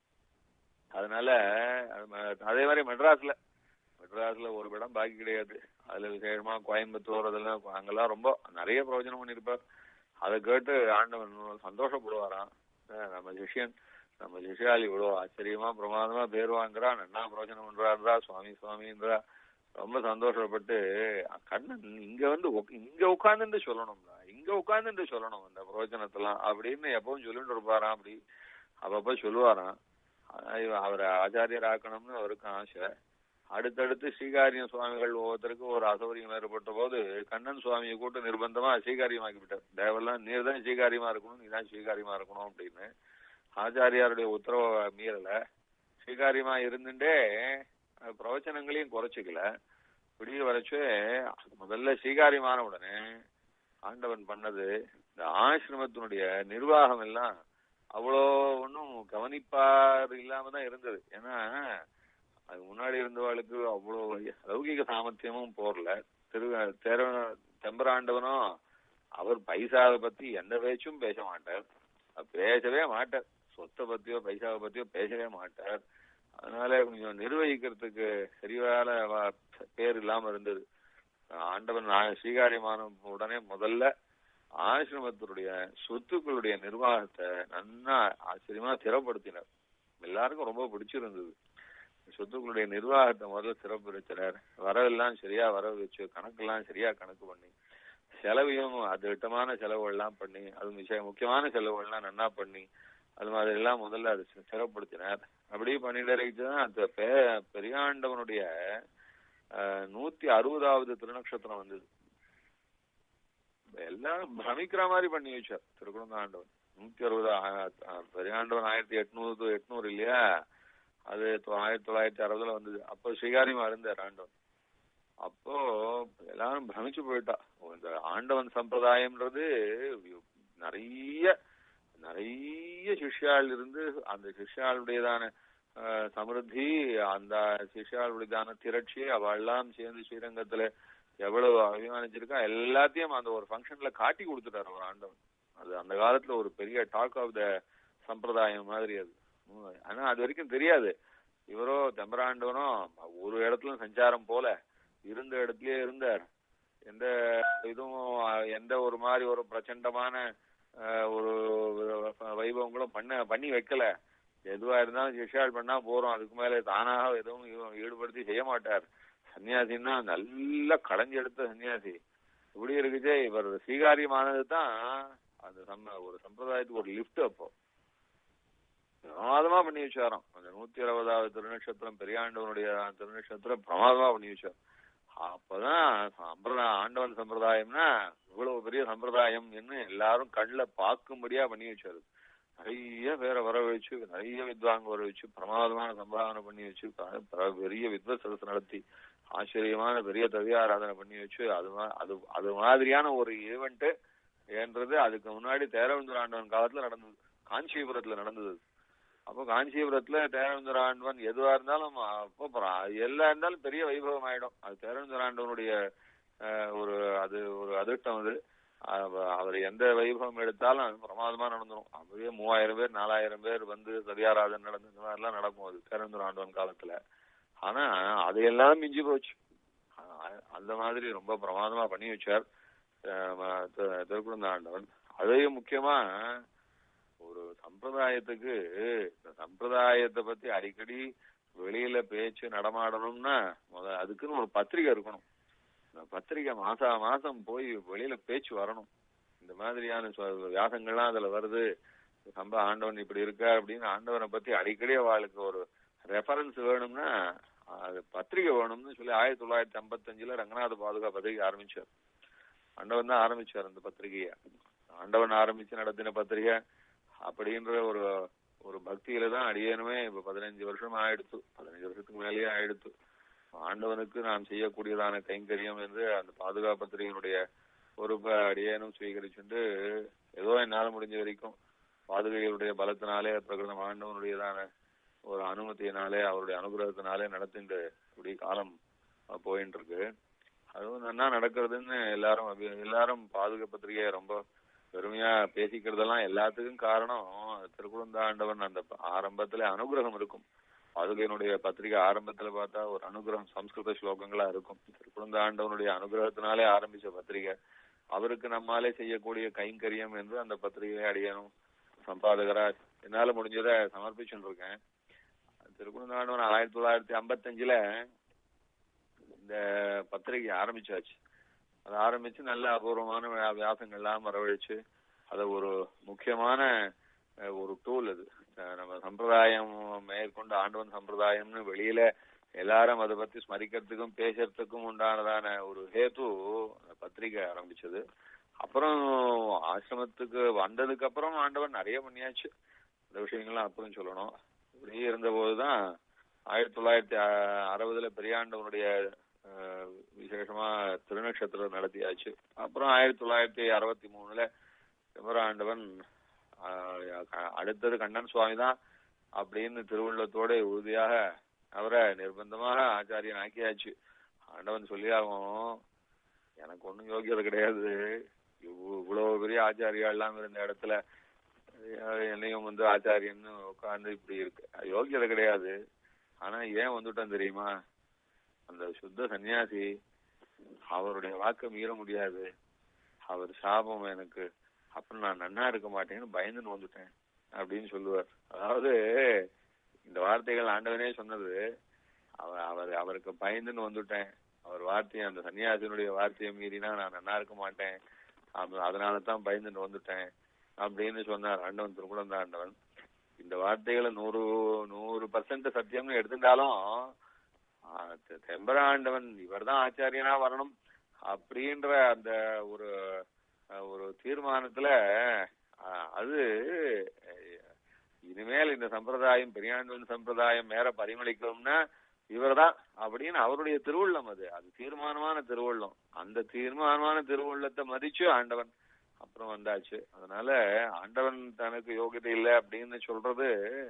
அதனால அது ம- அதே மாதிரி மெட்ராஸ்ல மெட்ராஸ்ல ஒரு இடம் பாக்கி கிடையாது அதுல விசேஷமா கோயம்புத்தூர் அதெல்லாம் அங்கெல்லாம் ரொம்ப நிறைய பிரயோஜனம் பண்ணிருப்பார் அதை கேட்டு ஆண்டவன் சந்தோஷப்படுவாராம் அஹ் நம்ம சிஷ்யன் நம்ம சிஷ்யால் இவ்வளவு ஆச்சரியமா பிரமாதமா பேர் வாங்குறான் என்ன பிரயோஜனம் பண்றாருடா சுவாமி சுவாமின்றா ரொம்ப சந்தோஷப்பட்டு கண்ணன் இங்க வந்து உக்- இங்க உட்கார்ந்துட்டு சொல்லணும்டா இங்க உட்கார்ந்துட்டு சொல்லணும் அந்த பிரயோஜனத்தெல்லாம் அப்படின்னு எப்பவும் சொல்லிட்டு இருப்பாராம் அப்படி அப்பப்ப சொல்லுவாராம் ஆனா இவ- அவரை ஆச்சாரியர் ஆக்கணும்னு அவருக்கு ஆசை அடுத்தடுத்து ஸ்ரீகாரியம் சுவாமிகள் ஒவ்வொருத்தருக்கும் ஒரு அசௌகரியம் ஏற்பட்ட போது கண்ணன் சுவாமியை கூட்டு நிர்பந்தமா ஸ்ரீகாரியமாக்கி விட்டார் தேவெல்லாம் நீர் தான் ஸ்ரீகாரியமா இருக்கணும் நீ தான் ஸ்ரீகாரியமா இருக்கணும் அப்படின்னு ஆச்சாரியாருடைய உத்தரவை மீறல ஸ்ரீகாரியமா இருந்துட்டே அஹ், பிரவச்சனங்களையும் குறைச்சிக்கல விடிய வரைச்சு முதல்ல ஸ்ரீகாரியமான உடனே ஆண்டவன் பண்ணது இந்த ஆசிரமத்தினுடைய நிர்வாகம் எல்லாம் அவ்வளோ ஒன்றும் கவனிப்பார் இல்லாம தான் இருந்தது ஏன்னா அது முன்னாடி இருந்தவாளுக்கு அவ்வளோ லௌகிக சாமர்த்தியமும் போரல திரு தேர தெம்பராண்டவனும் அவர் பைசாவை பத்தி எந்த பேச்சும் பேச மாட்டார் அவர் பேசவே மாட்டார் சொத்தை பத்தியோ பைசாவை பத்தியோ பேசவே மாட்டார் அதனால கொஞ்சம் நிர்வகிக்கிறதுக்கு சரியான வ- பேர் இல்லாம இருந்தது ஆண்டவன் நான் ஸ்ரீகாரியமான உடனே முதல்ல ஆசிரமத்தினுடைய சொத்துக்களுடைய நிர்வாகத்தை நன்னா ஆச்சரியமா திறப்படுத்தினார் எல்லாருக்கும் ரொம்ப பிடிச்சிருந்தது சொத்துக்களுடைய நிர்வாகத்தை முதல்ல சிறப்பிடிச்சார் வரவெல்லாம் சரியா வர வச்சு கணக்கெல்லாம் சரியா கணக்கு பண்ணி செலவையும் அது திட்டமான செலவுகள்லாம் பண்ணி அது மிக முக்கியமான செலவுகள்லாம் நன்னா பண்ணி அது மாதிரி எல்லாம் முதல்ல அது சி- சிறப்படுத்தினார் அப்படியே பண்ணிட்டு தான் அந்த பெ- பெரியாண்டவனுடைய அஹ், நூத்தி அறுபதாவது திருநக்ஷத்திரம் வந்தது எல்லாரும் பிரமிக்கிற மாதிரி பண்ணி வச்சார் திருக்குழந்த ஆண்டவன் நூத்தி அறுபது ஆ- ஆ- பெரியாண்டவன் ஆயிரத்தி எட்நூறு எட்நூறு இல்லையா அது தொ- ஆயிரத்தி தொள்ளாயிரத்தி அறுபதுல வந்தது அப்போ ஸ்ரீகாரியமா இருந்தார் ஆண்டவன் அப்போ எல்லாரும் பிரமிச்சு போயிட்டா ஓ, இந்த ஆண்டவன் சம்பிரதாயம்ன்றது நிறைய நிறைய சிஷ்யாள் இருந்து அந்த சிஷ்யாளுடையதான அஹ், சமிருத்தி அந்த சிஷ்யாளுடையதான திரட்சி அவெல்லாம் சேர்ந்து ஸ்ரீரங்கத்துல எவ்வளவு அபிமானிச்சிருக்கா எல்லாத்தையும் அந்த ஒரு ஃபங்க்ஷன்ல காட்டி கொடுத்துட்டாரு ஒரு ஆண்டவன் அது அந்த காலத்துல ஒரு பெரிய டாக் ஆஃப் த சம்பிரதாயம் மாதிரி அது உம், ஆனா அது வரைக்கும் தெரியாது இவரோ தெம்பராண்டவனோ ஒரு இடத்துல சஞ்சாரம் போல இருந்த இடத்துலயே இருந்தார் எந்த இதுவும் அஹ், எந்த ஒரு மாதிரி ஒரு பிரச்சண்டமான அஹ், ஒரு வைபவங்களும் பண்ண பண்ணி வைக்கல எதுவா இருந்தாலும் சிஷால் பண்ணா போறோம் அதுக்கு மேல தானாக எதுவும் ஈ- ஈடுபடுத்தி செய்ய மாட்டார் சன்னியாசின்னா நல்ல களைஞ்செடுத்த சன்னியாசி இப்படி இருக்குச்சே இவர் ஸ்வீகாரியமானது தான் அந்த சம்ம ஒரு சம்பிரதாயத்துக்கு ஒரு லிஃப்ட் அப்போ பிரமாதமா பண்ணி வச்சாராம் அந்த நூத்தி அறுபதாவது திருநட்சத்திரம் பெரியாண்டவனுடைய திருநட்சத்திரம் பிரமாதமா பண்ணி வச்சார் அப்பதான் சம்பிரதாயம் ஆண்டவன் சம்பிரதாயம்னா இவ்வளவு பெரிய சம்பிரதாயம் என்ன எல்லாரும் கண்ணுல பார்க்கும்படியா பண்ணி வச்சாரு நிறைய பேரை வர வச்சு நிறைய வித்வாங்க வர வச்சு பிரமாதமான சம்பாதனை பண்ணி வச்சு ப- ப- பெரிய வித்வத் சதஸ் நடத்தி ஆச்சரியமான பெரிய தவியாராதனை பண்ணி வச்சு அது மா- அது அது மாதிரியான ஒரு ஈவெண்ட் என்றது அதுக்கு முன்னாடி தேரவேந்திர ஆண்டவன் காலத்துல நடந்தது காஞ்சிபுரத்துல நடந்தது அப்போ காஞ்சிபுரத்துல தேரவேந்திர ஆண்டவன் எதுவா இருந்தாலும் அப்போ அப்புறம் அது எல்லாம் இருந்தாலும் பெரிய வைபவம் ஆயிடும் அது தேரவேந்திர ஆண்டவனுடைய அஹ், ஒரு அது ஒரு அதிர்ஷ்டம் அது அவ- அவர் எந்த வைபவம் எடுத்தாலும் அது பிரமாதமா நடந்துரும் அப்படியே மூவாயிரம் பேர் நாலாயிரம் பேர் வந்து சதியாராதனை நடந்து இந்த மாதிரிலாம் நடக்கும் அது தேரவேந்திர ஆண்டவன் காலத்துல ஆனா அதையெல்லாம் மிஞ்சி போச்சு அஹ் அந்த மாதிரி ரொம்ப பிரமாதமா பண்ணி வச்சார் அஹ் தி- திருக்குழந்த ஆண்டவன் அதையும் முக்கியமா ஒரு சம்பிரதாயத்துக்கு இந்த சம்பிரதாயத்தை பத்தி அடிக்கடி வெளியில பேச்சு நடமாடணும்னா முத அதுக்குன்னு ஒரு பத்திரிகை இருக்கணும் இந்த பத்திரிகை மாசா மாசம் போய் வெளியில பேச்சு வரணும் இந்த மாதிரியான சொ- வியாசங்கள்லாம் அதுல வருது சம்ப ஆண்டவன் இப்படி இருக்கார் அப்படின்னு ஆண்டவனை பத்தி அடிக்கடி அவளுக்கு ஒரு ரெஃபரன்ஸ் வேணும்னா அது பத்திரிகை வேணும்னு சொல்லி ஆயிரத்தி தொள்ளாயிரத்தி ஐம்பத்தஞ்சுல ரங்கநாத பாதுகா பத்திரிகை ஆரம்பிச்சார் ஆண்டவன் தான் ஆரம்பிச்சார் அந்த பத்திரிகைய ஆண்டவன் ஆரம்பிச்சு நடத்தின பத்திரிகை அப்படின்ற ஒரு ஒரு பக்தியில தான் அடியேனுமே இப்ப பதினஞ்சு வருஷம் ஆயிடுத்து பதினஞ்சு வருஷத்துக்கு மேலேயே ஆயிடுத்து ஆண்டவனுக்கு நாம் செய்யக்கூடியதான கைங்கரியம் என்று அந்த பாதுகா பத்திரிகையினுடைய பொறுப்பை அடியேனும் சுவீகரிச்சுண்டு ஏதோ என்னால முடிஞ்ச வரைக்கும் பாதுகைகளுடைய பலத்தினாலே பிரகிருதம் ஆண்டவனுடையதான ஒரு அனுமதியினாலே அவருடைய அனுகிரகத்தினாலே நடத்திண்டு இப்படி காலம் அஹ், போயிட்டு இருக்கு அதுவும் என்ன நடக்கிறதுன்னு எல்லாரும் அபி- எல்லாரும் பாதுகா பத்திரிகையை ரொம்ப பெருமையா பேசிக்கிறதெல்லாம் எல்லாத்துக்கும் காரணம் திருக்குழந்தாண்டவன் அந்த ப- ஆரம்பத்துல அனுகிரகம் இருக்கும் பாதுகையினுடைய பத்திரிகை ஆரம்பத்துல பார்த்தா ஒரு அனுகிரகம் சம்ஸ்கிருத ஸ்லோகங்களா இருக்கும் திருக்குழந்தாண்டவனுடைய அனுகிரகத்தினாலே ஆரம்பிச்ச பத்திரிகை அவருக்கு நம்மாலே செய்யக்கூடிய கைங்கரியம் என்று அந்த பத்திரிகையை அடியணும் சம்பாதகரா என்னால முடிஞ்சதை சமர்ப்பிச்சுட்டு இருக்கேன் திருக்குழந்தாண்டவன் ஆயிரத்தி தொள்ளாயிரத்தி ஐம்பத்தஞ்சுல இந்த பத்திரிகை ஆரம்பிச்சாச்சு அதை ஆரம்பிச்சு நல்ல அபூர்வமான வியா- வியாசங்கள்லாம் வரவழைச்சு அதை ஒரு முக்கியமான அஹ், ஒரு டூல் அது அஹ், நம்ம சம்பிரதாயம் மேற்கொண்டு ஆண்டவன் சம்பிரதாயம்னு வெளியில எல்லாரும் அதை பத்தி ஸ்மரிக்கிறதுக்கும் பேசுறதுக்கும் உண்டானதான ஒரு ஹேத்து அந்த பத்திரிகை ஆரம்பிச்சது அப்புறம் ஆசிரமத்துக்கு வந்ததுக்கு அப்புறம் ஆண்டவன் நிறைய பண்ணியாச்சு இந்த விஷயங்கள்லாம் அப்புறம் சொல்லணும் இப்படி இருந்த போதுதான் ஆயிரத்தி தொள்ளாயிரத்தி அ- அறுபதுல பெரியாண்டவனுடைய அஹ், விசேஷமா திருநக்ஷத்திரம் நடத்தியாச்சு அப்புறம் ஆயிரத்தி தொள்ளாயிரத்தி அறுபத்தி மூணுல சிவராண்டவன் ஆஹ், அடுத்தது கண்ணன் சுவாமி தான் அப்படின்னு திருவுள்ளத்தோட உறுதியாக அவரை நிர்பந்தமாக ஆச்சாரியன் ஆக்கியாச்சு ஆண்டவன் சொல்லியாகும் எனக்கு ஒண்ணும் யோகியதை கிடையாது இவ்வ- இவ்வளவு பெரிய ஆச்சாரியா எல்லாம் இருந்த இடத்துல அஹ், என்னையும் வந்து ஆச்சாரியன்னு உட்கார்ந்து இப்படி இருக்கு அது யோகியதை கிடையாது ஆனா ஏன் வந்துட்டோம் தெரியுமா அந்த சுத்த சன்னியாசி அவருடைய வாக்க மீற முடியாது அவர் சாபம் எனக்கு அப்புறம் நான் நன்னா இருக்க மாட்டேன்னு பயந்துன்னு வந்துட்டேன் அப்படின்னு சொல்லுவார் அதாவது இந்த வார்த்தைகள் ஆண்டவனே சொன்னது அவர் அவர் அவருக்கு பயந்துன்னு வந்துட்டேன் அவர் வார்த்தையை அந்த சன்னியாசினுடைய வார்த்தையை மீறினா நான் நன்னா இருக்க மாட்டேன் அது- அதனால தான் பயந்துன்னு வந்துட்டேன் அப்படின்னு சொன்னார் ஆண்டவன் திருக்குழந்த ஆண்டவன் இந்த வார்த்தைகளை நூறு நூறு பர்சன்ட் சத்தியம்னு எடுத்துட்டாலும் தெம்பராண்டவன் இவர்தான் ஆச்சாரியனா வரணும் அப்படின்ற அந்த ஒரு அஹ், ஒரு தீர்மானத்துல அஹ், அது அஹ், இனிமேல் இந்த சம்பிரதாயம் பெரியாண்டவன் சம்பிரதாயம் மேல பரிமளிக்கணும்னா இவர்தான் அப்படின்னு அவருடைய திருவுள்ளம் அது அது தீர்மானமான திருவுள்ளம் அந்த தீர்மானமான திருவுள்ளத்தை மதிச்சு ஆண்டவன் அப்புறம் வந்தாச்சு அதனால ஆண்டவன் தனக்கு யோகியதை இல்லை அப்படின்னு சொல்றது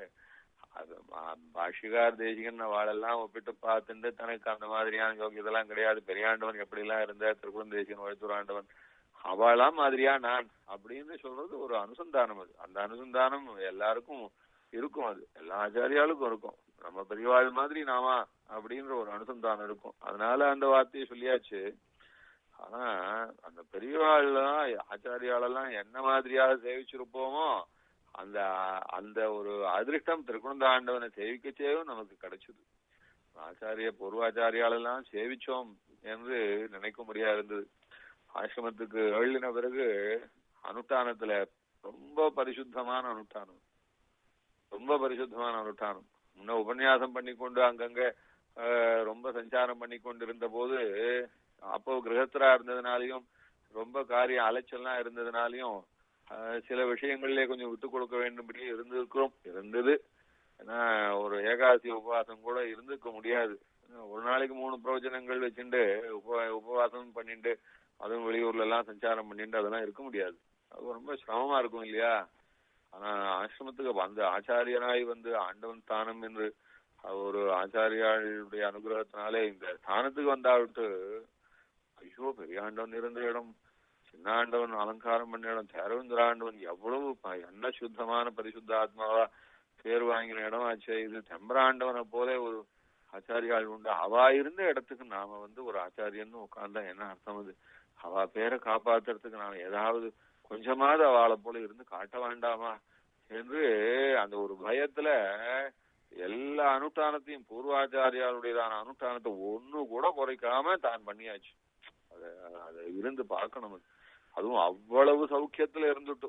அது பா- பாஷிகார் தேசிகன் வாழெல்லாம் ஒப்பிட்டு பார்த்துட்டு தனக்கு அந்த மாதிரியான யோகியதெல்லாம் கிடையாது பெரியாண்டவன் எப்படி எல்லாம் இருந்த திருக்குளம் தேசிகன் வழித்துறாண்டவன் அவளாம் மாதிரியா நான் அப்படின்னு சொல்றது ஒரு அனுசந்தானம் அது அந்த அனுசந்தானம் எல்லாருக்கும் இருக்கும் அது எல்லா ஆச்சாரியாளுக்கும் இருக்கும் நம்ம பெரியவாள் மாதிரி நாமா அப்படின்ற ஒரு அனுசந்தானம் இருக்கும் அதனால அந்த வார்த்தையை சொல்லியாச்சு ஆனா அந்த பெரியவாள்லாம் ஆச்சாரியாலெல்லாம் என்ன மாதிரியாக சேவிச்சிருப்போமோ அந்த அந்த ஒரு அதிருஷ்டம் திருக்குணந்த ஆண்டவனை சேவிக்கச்சேவும் நமக்கு கிடைச்சது ஆச்சாரிய பூர்வாச்சாரியாலெல்லாம் சேவிச்சோம் என்று நினைக்க முடியா இருந்தது ஆசிரமத்துக்கு எழுதின பிறகு அனுஷ்டானத்துல ரொம்ப பரிசுத்தமான அனுஷ்டானம் ரொம்ப பரிசுத்தமான அனுஷ்டானம் முன்ன உபன்யாசம் பண்ணி கொண்டு அங்கங்க அஹ், ரொம்ப சஞ்சாரம் பண்ணி கொண்டு இருந்த போது அப்போ கிரகஸ்தரா இருந்ததுனாலையும் ரொம்ப காரியம் அலைச்சல்லாம் இருந்ததுனாலையும் அஹ், சில விஷயங்களிலே கொஞ்சம் விட்டு கொடுக்க வேண்டும்படி இருந்திருக்கிறோம் இருந்தது ஏன்னா ஒரு ஏகாதசி உபவாசம் கூட இருந்துக்க முடியாது ஒரு நாளைக்கு மூணு பிரவச்சனங்கள் வச்சுட்டு உப உபவாசம் பண்ணிட்டு அதுவும் வெளியூர்ல எல்லாம் சஞ்சாரம் பண்ணிட்டு அதெல்லாம் இருக்க முடியாது அது ரொம்ப சிரமமா இருக்கும் இல்லையா ஆனா ஆசிரமத்துக்கு வந்த ஆச்சாரியனாய் வந்து ஆண்டவன் ஸ்தானம் என்று ஒரு ஆச்சாரியாளுடைய அனுகிரகத்தினாலே இந்த ஸ்தானத்துக்கு வந்தாவிட்டு ஐயோ பெரிய ஆண்டவன் இருந்த இடம் சின்ன ஆண்டவன் அலங்காரம் பண்ண இடம் தேரவேந்திர ஆண்டவன் எவ்வளவு ப- என்ன சுத்தமான பரிசுத்த ஆத்மாவா பேர் வாங்கின இடம் ஆச்சு இது தெம்பராண்டவனை போல ஒரு ஆச்சாரியாள் உண்டு அவா இருந்த இடத்துக்கு நாம வந்து ஒரு ஆச்சாரியன்னு உட்கார்ந்தா என்ன அர்த்தம் அது அவ பேரை காப்பாத்துறதுக்கு நாம ஏதாவது கொஞ்சமாவது அவளை போல இருந்து காட்ட வேண்டாமா என்று அந்த ஒரு பயத்துல எல்லா அனுஷ்டானத்தையும் பூர்வாச்சாரியாளுடையதான அனுஷ்டானத்தை ஒண்ணு கூட குறைக்காம தான் பண்ணியாச்சு அத அத இருந்து பார்க்கணும் அது. அதுவும் அவ்வளவு சௌக்கியத்துல இருந்துட்டு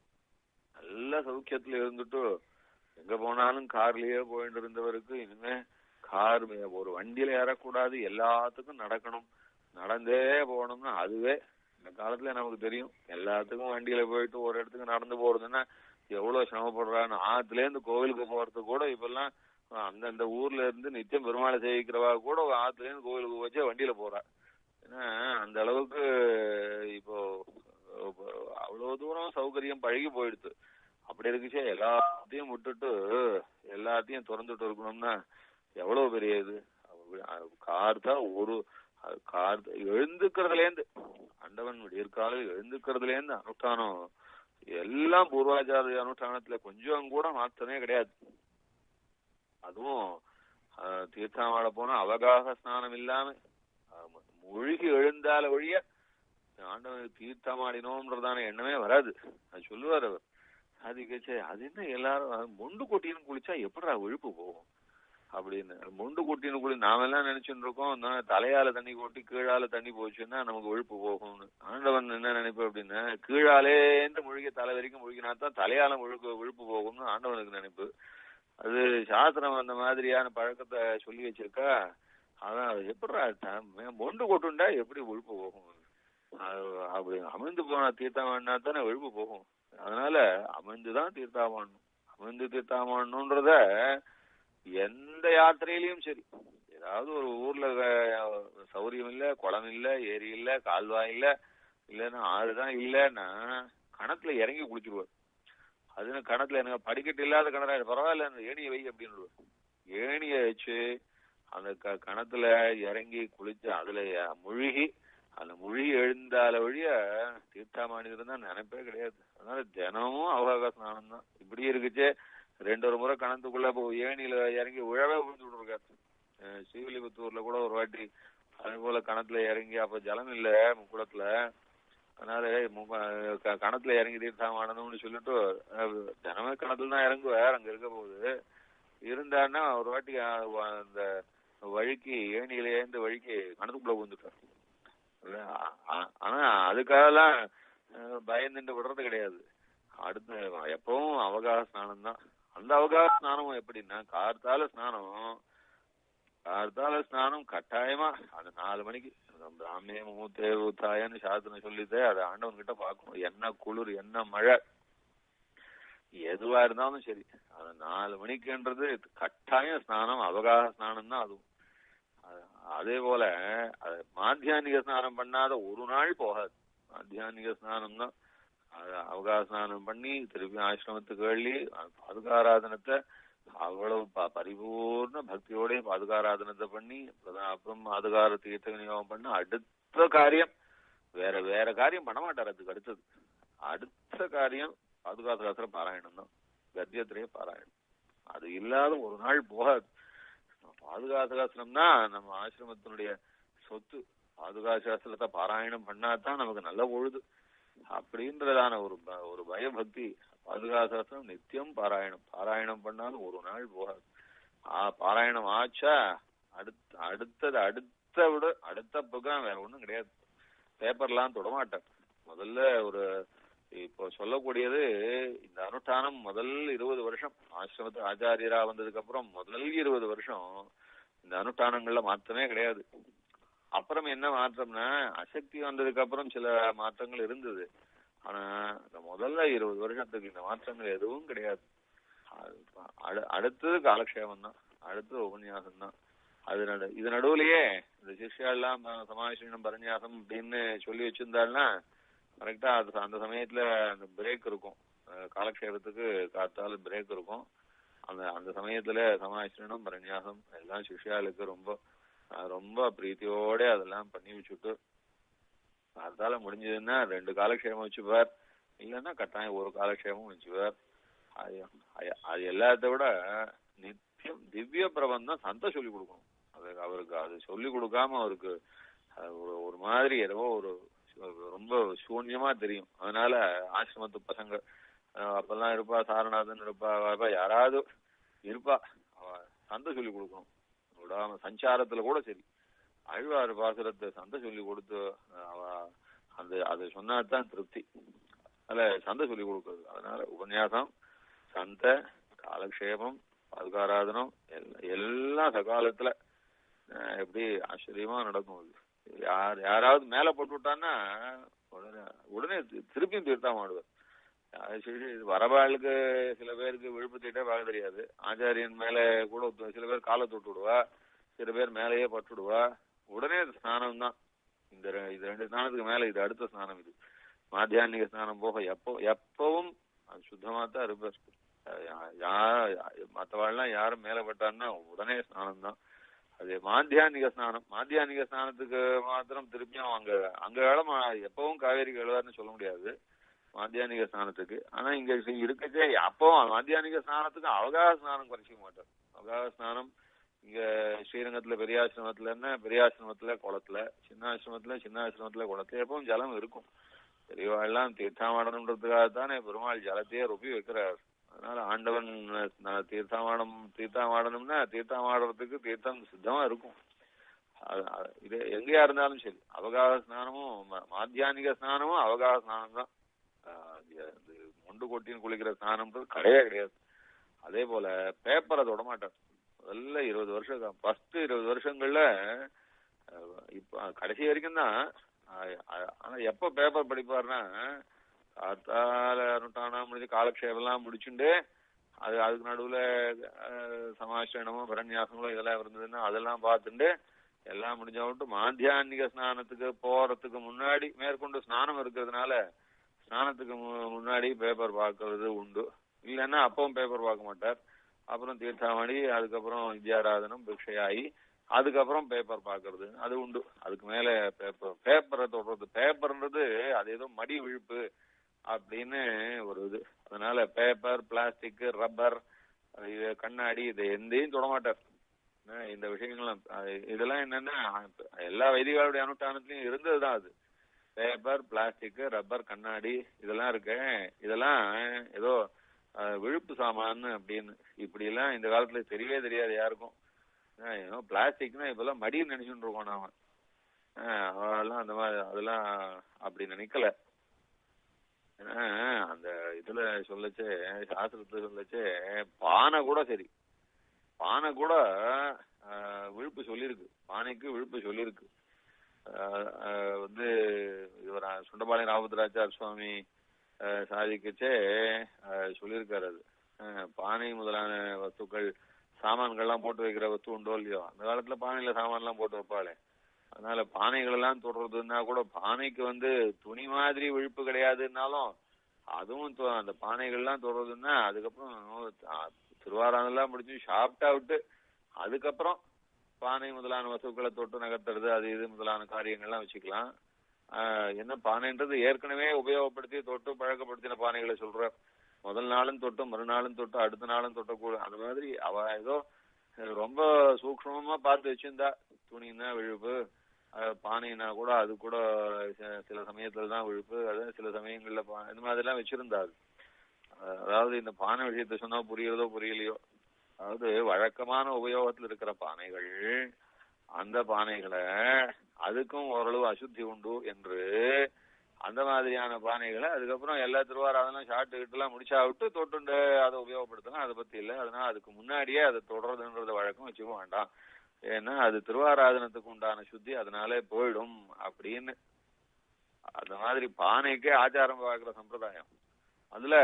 நல்ல சௌக்கியத்துல இருந்துட்டு எங்க போனாலும் கார்லயே போயிட்டு இருந்தவருக்கு இனிமே கார் மே- ஒரு வண்டியில ஏறக்கூடாது எல்லாத்துக்கும் நடக்கணும் நடந்தே போகணும்னா அதுவே இந்த காலத்துல நமக்கு தெரியும் எல்லாத்துக்கும் வண்டியில போயிட்டு ஒரு இடத்துக்கு நடந்து போறதுன்னா எவ்வளவு சிரமப்படுறான்னு ஆத்துல இருந்து கோவிலுக்கு போறதுக்கு கூட இப்பெல்லாம் அந்தந்த ஊர்ல இருந்து நித்தியம் பெருமாளை சேவிக்கிறவா கூட ஆத்துல இருந்து கோவிலுக்கு வச்சே வண்டியில போறா ஏன்னா அந்த அளவுக்கு இப்போ இப்போ அவ்வளவு தூரம் சௌகரியம் பழகி போயிடுது அப்படி இருக்குச்சே எல்லாத்தையும் விட்டுட்டு எல்லாத்தையும் திறந்துட்டு இருக்கணும்னா எவ்வளவு பெரிய இது கார் தான் ஒரு கார் எழுந்துக்கிறதுல இருந்து அண்டவன் விடியற்காலையில் எழுந்துக்கிறதுல இருந்து அனுஷ்டானம் எல்லாம் பூர்வாச்சாரிய அனுஷ்டானத்துல கொஞ்சம் கூட மாற்றமே கிடையாது அதுவும் ஆஹ், தீர்த்தாமாட போனா அவகாக ஸ்நானம் இல்லாம ஆமா, மூழ்கி எழுந்தால ஒழிய ஆண்டவனுக்கு தீர்த்தமாடினோம்ன்றதான எண்ணமே வராது அது சொல்லுவார் அவர் அதுக்கே அது என்ன எல்லாரும் அது மொண்டு கொட்டின்னு குளிச்சா எப்படிடா விழுப்பு போகும் அப்படின்னு முண்டு கொட்டின்னு கூட நாம எல்லாம் நினைச்சுட்டு இருக்கோம் நான் தலையால தண்ணி கொட்டி கீழால தண்ணி போச்சுன்னா நமக்கு விழுப்பு போகும்னு ஆண்டவன் என்ன நினைப்பு அப்படின்னா கீழாலேந்து முழுகி தலை வரைக்கும் முழுகினா தான் தலையால முழுக்க விழுப்பு போகும்னு ஆண்டவனுக்கு நினைப்பு அது சாஸ்திரம் அந்த மாதிரியான பழக்கத்தை சொல்லி வச்சிருக்கா அதான் அது எப்படிடா த- மொண்டு கொட்டுண்டா எப்படி விழுப்பு போகும் அது அப்படி அமிழ்ந்து போனா தீர்த்தாமண்ணா தானே விழுப்பு போகும் அதனால அமிழ்ந்துதான் தீர்த்தாமணும் அமிழ்ந்து தீர்த்தாமணுன்றத எந்த யாத்திரையிலயும் சரி ஏதாவது ஒரு ஊர்ல அஹ், சௌரியம் இல்ல குளம் இல்ல ஏரி இல்ல கால்வாய் இல்ல இல்லைன்னா ஆறுதான் இல்லைன்னா கணத்துல இறங்கி குளிச்சிருவார் அது கணத்துல எனக்கு படிக்கட்டு இல்லாத கிணறா பரவாயில்ல அந்த ஏணியை வை அப்படின்னு ஏணியை வச்சு அந்த க- கணத்துல இறங்கி குளிச்சு அதுல முழுகி அந்த முழுகி எழுந்தால வழிய தீர்த்தாமானிதம் தான் நினைப்பே கிடையாது அதனால தினமும் அவகாச ஸ்நானம் தான் இப்படி இருக்குச்சே ரெண்டு ஒரு முறை கணத்துக்குள்ள போ ஏணியில இறங்கி உழவே விழுந்து விட்டுருக்காரு அஹ் ஸ்ரீவில்லிபுத்தூர்ல கூட ஒரு வாட்டி அதே போல கணத்துல இறங்கி அப்ப ஜலம் இல்ல குளத்துல அதனால மு- க- கணத்துல இறங்கி தீர்த்தாமானதும்னு சொல்லிட்டு அஹ், தினமே கணத்துல தான் இறங்குவார் அங்க இருக்க போகுது இருந்தாருன்னா ஒரு வாட்டி அஹ், வ- அந்த வழிக்கு ஏணியில ஏந்த வழிக்கு கணத்துக்குள்ள விழுந்துட்டார் இல்ல, ஆ- ஆ- ஆனா அதுக்காகலாம் அஹ், பயந்துட்டு விடுறது கிடையாது அடுத்த எப்பவும் அவகாச ஸ்நானம் தான் அந்த அவகாச ஸ்நானம் எப்படின்னா கார்த்தால ஸ்நானம் கார்த்தால ஸ்நானம் கட்டாயமா அந்த நாலு மணிக்கு அந்த பிராமிய மூத்தே ஊத்தாயன்னு சாஸ்திரம் சொல்லிட்டு அதை ஆண்டவன் கிட்ட பார்க்கணும் என்ன குளிர் என்ன மழை எதுவா இருந்தாலும் சரி அந்த நாலு மணிக்குன்றது கட்டாயம் ஸ்நானம் அவகாச ஸ்நானம் தான் அதுவும் அது- அதே போல அது மாத்தியானிக ஸ்நானம் பண்ணாத ஒரு நாள் போகாது மாத்தியானிக ஸ்நானம் தான் அது அவகாச ஸ்நானம் பண்ணி திருப்பி ஆசிரமத்துக்கு வெள்ளி பாதுகாராதனத்தை அவ்வளவு ப- பரிபூர்ண பக்தியோட பாதுகாராதனத்தை பண்ணி அப்புறம் அப்புறம் பாதுகார தீர்த்த விநியோகம் பண்ண அடுத்த காரியம் வேற வேற காரியம் பண்ண மாட்டார் அதுக்கு அடுத்தது அடுத்த காரியம் பாதுகாத்த சாஸ்திர பாராயணம் தான் கத்தியத்திலேயே பாராயணம் அது இல்லாத ஒரு நாள் போகாது பாதுகாத்த சாஸ்திரம்னா நம்ம ஆசிரமத்தினுடைய சொத்து பாதுகாத்த சாஸ்திரத்தை பாராயணம் பண்ணாதான் நமக்கு நல்ல பொழுது அப்படின்றதான ஒரு ப- ஒரு பயபக்தி பாதுகாத்த சாஸ்திரம் நித்தியம் பாராயணம் பாராயணம் பண்ணாலும் ஒரு நாள் போகாது ஆ பாராயணம் ஆச்சா அடுத்த அடுத்தது அடுத்த விட அடுத்த ப்ரோக்ராம் வேற ஒண்ணும் கிடையாது பேப்பர்லாம் தொடமாட்டேன் முதல்ல ஒரு இப்போ சொல்லக்கூடியது இந்த அனுஷ்டானம் முதல் இருபது வருஷம் ஆசிரமத்து ஆச்சாரியரா வந்ததுக்கு அப்புறம் முதல் இருபது வருஷம் இந்த அனுஷ்டானங்கள்ல மாற்றமே கிடையாது அப்புறம் என்ன மாற்றம்னா அசக்தி வந்ததுக்கு அப்புறம் சில மாற்றங்கள் இருந்தது ஆனா இந்த முதல்ல இருபது வருஷத்துக்கு இந்த மாற்றங்கள் எதுவும் கிடையாது அது அடு- அடுத்தது காலக்ஷேபம் தான் அடுத்தது உபன்யாசம் தான் அது நடு இது நடுவுலயே இந்த சிஷ்யா எல்லாம் சமாவேசனம் பரநியாசம் அப்படின்னு சொல்லி வச்சிருந்தாருன்னா கரெக்டா அது அந்த சமயத்துல அந்த பிரேக் இருக்கும் அஹ் காலக்ஷேபத்துக்கு காத்தால பிரேக் இருக்கும் அந்த அந்த சமயத்துல சமாவேசனம் பரநியாசம் எல்லாம் சிஷ்யாளுக்கு ரொம்ப அஹ் ரொம்ப பிரீத்தியோட அதெல்லாம் பண்ணி வச்சுட்டு அதனால முடிஞ்சதுன்னா ரெண்டு காலக்ஷேபம் வச்சுப்பார் இல்லைன்னா கட்டாயம் ஒரு காலக்ஷேபம் வச்சுப்பார் அது அது- அது எல்லாத்த விட நித்தியம் திவ்ய பிரபந்தம் சந்த சொல்லி கொடுக்கணும் அது அவருக்கு அது சொல்லி கொடுக்காம அவருக்கு அது ஒரு ஒரு மாதிரி ஏதோ ஒரு ரொம்ப சூன்யமா தெரியும் அதனால ஆசிரமத்து பசங்க அஹ் அப்பெல்லாம் இருப்பா சாரநாதன் இருப்பா அவ இருப்பா, யாராவது இருப்பா அவ சந்தை சொல்லி கொடுக்கணும் விடாம சஞ்சாரத்துல கூட சரி அழ்வார் பாசுரத்தை சந்தை சொல்லி கொடுத்து அஹ் அவ அந்த அது சொன்னாதான் திருப்தி அதுல சந்தை சொல்லி கொடுக்கறது அதனால உபன்யாசம் சந்தை காலக்ஷேபம் பாதுகாராதனம் எல்லாம் எல்லாம் சகாலத்துல அஹ் எப்படி ஆச்சரியமா நடக்கும் அது யார் யாராவது மேல போட்டு விட்டான்னா உடனே உடனே தி- திருப்பியும் தீர்த்தம் ஆடுவார் அது சரி, இது வரவாளுக்கு சில பேருக்கு விழுப்புத்திட்டே பார்க்க தெரியாது ஆச்சாரியன் மேல கூட ஒத்து- சில பேர் காலை தொட்டு விடுவா சில பேர் மேலேயே பட்டுடுவா உடனே இது ஸ்நானம் தான் இந்த ரெ- இது ரெண்டு ஸ்நானத்துக்கு மேல இது அடுத்த ஸ்நானம் இது மாத்தியானிக ஸ்நானம் போக எப்போ எப்பவும் அது சுத்தமா தான் இருப்பார் மற்றவாள்லாம் யாரும் மேல பட்டான்னா உடனே ஸ்நானம் தான் அது மாத்தியானிக ஸ்நானம் மாத்தியானிக ஸ்நானத்துக்கு மாத்திரம் திருப்பியும் அங்க அங்க இடம் எப்பவும் காவேரிக்கு எழுவார்னு சொல்ல முடியாது மாத்தியானிக ஸ்நானத்துக்கு ஆனா இங்க சி- இருக்கச்சே அப்பவும் மாத்தியானிக ஸ்நானத்துக்கு அவகாச ஸ்நானம் குறைச்சிக்க மாட்டார் அவகாச ஸ்நானம் இங்க ஸ்ரீரங்கத்துல பெரியாசிரமத்துல என்ன பெரியாசிரமத்துல குளத்துல சின்னாசிரமத்துல சின்னாசிரமத்துல குளத்துல எப்பவும் ஜலம் இருக்கும் பெரியவாள்லாம் தீர்த்தாமாடணுன்றதுக்காக தானே பெருமாள் ஜலத்தையே ரொப்பி வைக்கிறார் அதனால ஆண்டவன் நான் தீர்த்தமாடம் தீர்த்தமாடணும்னா தீர்த்தமாடுறதுக்கு தீர்த்தம் சித்தமா இருக்கும் அது- அது- இது எங்கேயா இருந்தாலும் சரி அவகாச ஸ்நானமும் ம- மாத்தியானிக ஸ்நானமும் அவகாச ஸ்நானம் தான் முண்டு கொட்டின்னு குளிக்கிற ஸ்நானம்ன்றது கிடையவே கிடையாது அதே போல பேப்பரை தொட மாட்டார் முதல்ல இருபது வருஷம் ஃபர்ஸ்ட் இருபது வருஷங்கள்ல அஹ், இப்ப கடைசி வரைக்கும் தான் ஆனா எப்ப பேப்பர் படிப்பாருன்னா காத்தால அனுட்டானா முடிஞ்சு காலக்ஷேபம் எல்லாம் முடிச்சுண்டு அது அதுக்கு நடுவுல அஹ், சமாஷ்டனமோ பிரன்யாசங்களோ இதெல்லாம் இருந்ததுன்னா அதெல்லாம் பார்த்துட்டு எல்லாம் முடிஞ்ச விட்டு மாத்தியானிக ஸ்நானத்துக்கு போறதுக்கு முன்னாடி மேற்கொண்டு ஸ்நானம் இருக்கிறதுனால ஸ்நானத்துக்கு மு- முன்னாடி பேப்பர் பார்க்கறது உண்டு இல்லைன்னா அப்பவும் பேப்பர் பார்க்க மாட்டார் அப்புறம் தீர்த்தாமணி அதுக்கப்புறம் வித்யாராதனம் பிக்ஷையாகி அதுக்கப்புறம் பேப்பர் பார்க்கறது அது உண்டு அதுக்கு மேல பேப்பர் பேப்பரை தொடுறது பேப்பர்ன்றது அது ஏதோ மடி விழுப்பு அப்படின்னு ஒரு இது அதனால பேப்பர் பிளாஸ்டிக் ரப்பர் இது கண்ணாடி இது எந்தையும் தொட மாட்டார் என்ன, இந்த விஷயங்கள்லாம் அது இதெல்லாம் என்னன்னா எல்லா வைதிகளுடைய அனுஷ்டானத்திலயும் இருந்ததுதான் அது பேப்பர் பிளாஸ்டிக் ரப்பர் கண்ணாடி இதெல்லாம் இருக்கு இதெல்லாம் ஏதோ அஹ், விழுப்பு சாமான் அப்படின்னு இப்படி எல்லாம் இந்த காலத்துல தெரியவே தெரியாது யாருக்கும் அஹ், ஏதோ பிளாஸ்டிக்னா இப்பெல்லாம் மடின்னு நினைச்சுட்டு இருக்கோம் நாம அஹ், அவெல்லாம் அந்த மாதிரி அதெல்லாம் அப்படி நினைக்கல ஏன்னா அந்த இதுல சொல்லச்சே சாஸ்திரத்துல சொல்லச்சே பானை கூட சரி பானை கூட ஆஹ், விழுப்பு சொல்லியிருக்கு பானைக்கு விழுப்பு சொல்லியிருக்கு ஆஹ், ஆஹ், வந்து இவர் சுண்டபாளையம் ராமத்ராச்சார் சுவாமி ஆஹ், சாதிக்கச்சே ஆஹ், சொல்லியிருக்காரு அது ஆஹ், பானை முதலான வஸ்துக்கள் சாமான்கள்லாம் போட்டு வைக்கிற வஸ்து உண்டோ இல்லையோ அந்த காலத்துல பானையில சாமான்லாம் போட்டு வைப்பாளே அதனால பானைகள் எல்லாம் தொடுறதுன்னா கூட பானைக்கு வந்து துணி மாதிரி விழுப்பு கிடையாதுன்னாலும் அதுவும் தொ- அந்த பானைகள்லாம் தொடுறதுன்னா அதுக்கப்புறம் ஆஹ், திருவாராதெல்லாம் முடிச்சு சாப்பிட்டா விட்டு அதுக்கப்புறம் பானை முதலான வஸ்துக்களை தொட்டு நகர்த்துறது அது இது முதலான காரியங்கள்லாம் வச்சுக்கலாம் ஆஹ், என்ன பானைன்றது ஏற்கனவே உபயோகப்படுத்தி தொட்டு பழக்கப்படுத்தின பானைகளை சொல்ற முதல் நாளும் தொட்டு மறுநாளும் தொட்டு அடுத்த நாளும் தொட்டக்கூட அந்த மாதிரி அவ ஏதோ ரொம்ப சூக்ஷ்மமா பார்த்து வச்சிருந்தா துணின்னா விழுப்பு அஹ் பானைனா கூட அது கூட சி- சில சமயத்துல தான் விழுப்பு அது சில சமயங்கள்ல பா- இந்த மாதிரி எல்லாம் வச்சிருந்தா அது அஹ் அதாவது இந்த பானை விஷயத்த சொன்னா புரியுறதோ புரியலையோ அதாவது வழக்கமான உபயோகத்துல இருக்கிற பானைகள் அந்த பானைகளை அதுக்கும் ஓரளவு அசுத்தி உண்டு என்று அந்த மாதிரியான பானைகளை அதுக்கப்புறம் எல்லா திருவாராதனும் ஷார்ட் கிட்டலாம் முடிச்சா விட்டு தொட்டுண்டு அதை உபயோகப்படுத்தலாம் அதை பத்தி இல்லை அதனால அதுக்கு முன்னாடியே அதை தொடர்றதுன்றத வழக்கம் வச்சுக்க வேண்டாம் ஏன்னா அது திருவாராதனத்துக்கு உண்டான சுத்தி அதனாலே போயிடும் அப்படின்னு அந்த மாதிரி பானைக்கே ஆச்சாரம் பார்க்கிற சம்பிரதாயம் அதுல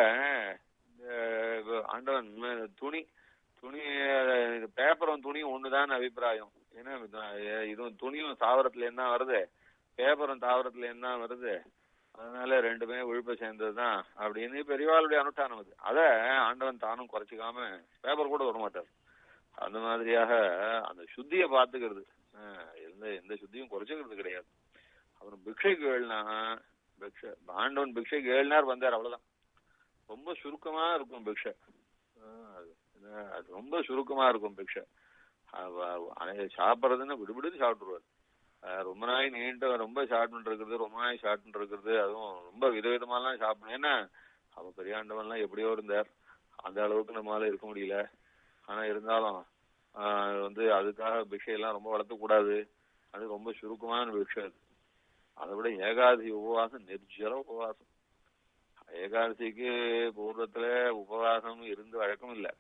இந்த ஆண்டவன் ம- துணி துணி இது பேப்பரும் துணியும் ஒண்ணுதான் அபிப்பிராயம் ஏன்னா இது- இதுவும் துணியும் தாவரத்துல என்ன வருது பேப்பரும் தாவரத்துல என்ன வருது அதனால ரெண்டுமே விழுப்ப சேர்ந்ததுதான் அப்படின்னு பெரியவாளுடைய அனுஷ்டானம் அது அத ஆண்டவன் தானும் குறைச்சிக்காம பேப்பர் கூட வரமாட்டார் அந்த மாதிரியாக அந்த சுத்திய பாத்துக்கிறது ஆஹ் எந்த எந்த சுத்தியும் குறைச்சிக்கிறது கிடையாது அப்புறம் பிக்ஷைக்கு ஏழுனா பிக்ஷை ஆண்டவன் பிக்ஷைக்கு ஏழுனார் வந்தார் அவ்வளவுதான் ரொம்ப சுருக்கமா இருக்கும் பிக்ஷை ஆஹ் அது என்ன, அது ரொம்ப சுருக்கமா இருக்கும் பிக்ஷை அவ- அவ- சாப்பிடுறதுன்னு விடுவிடுன்னு சாப்பிட்டுருவாரு ஆஹ் ரொம்ப நாய் நீண்ட ரொம்ப ஷார்ட் இருக்கிறது ரொம்ப நாய் ஷார்ட் இருக்கிறது அதுவும் ரொம்ப விதவிதமாலாம் சாப்பிடணும் ஏன்னா அவ பெரியாண்டவன்லாம் எப்படியோ இருந்தார் அந்த அளவுக்கு நம்மளால இருக்க முடியல ஆனா இருந்தாலும் ஆஹ் வந்து அதுக்காக பிக்ஷையெல்லாம் ரொம்ப வளர்த்த கூடாது அது ரொம்ப சுருக்கமான பிக்ஷை அது அதை விட ஏகாதசி உபவாசம் நிர்ஜல உபவாசம் ஏகாதசிக்கு பூர்வத்துல உபவாசம் இருந்து வழக்கம் இல்ல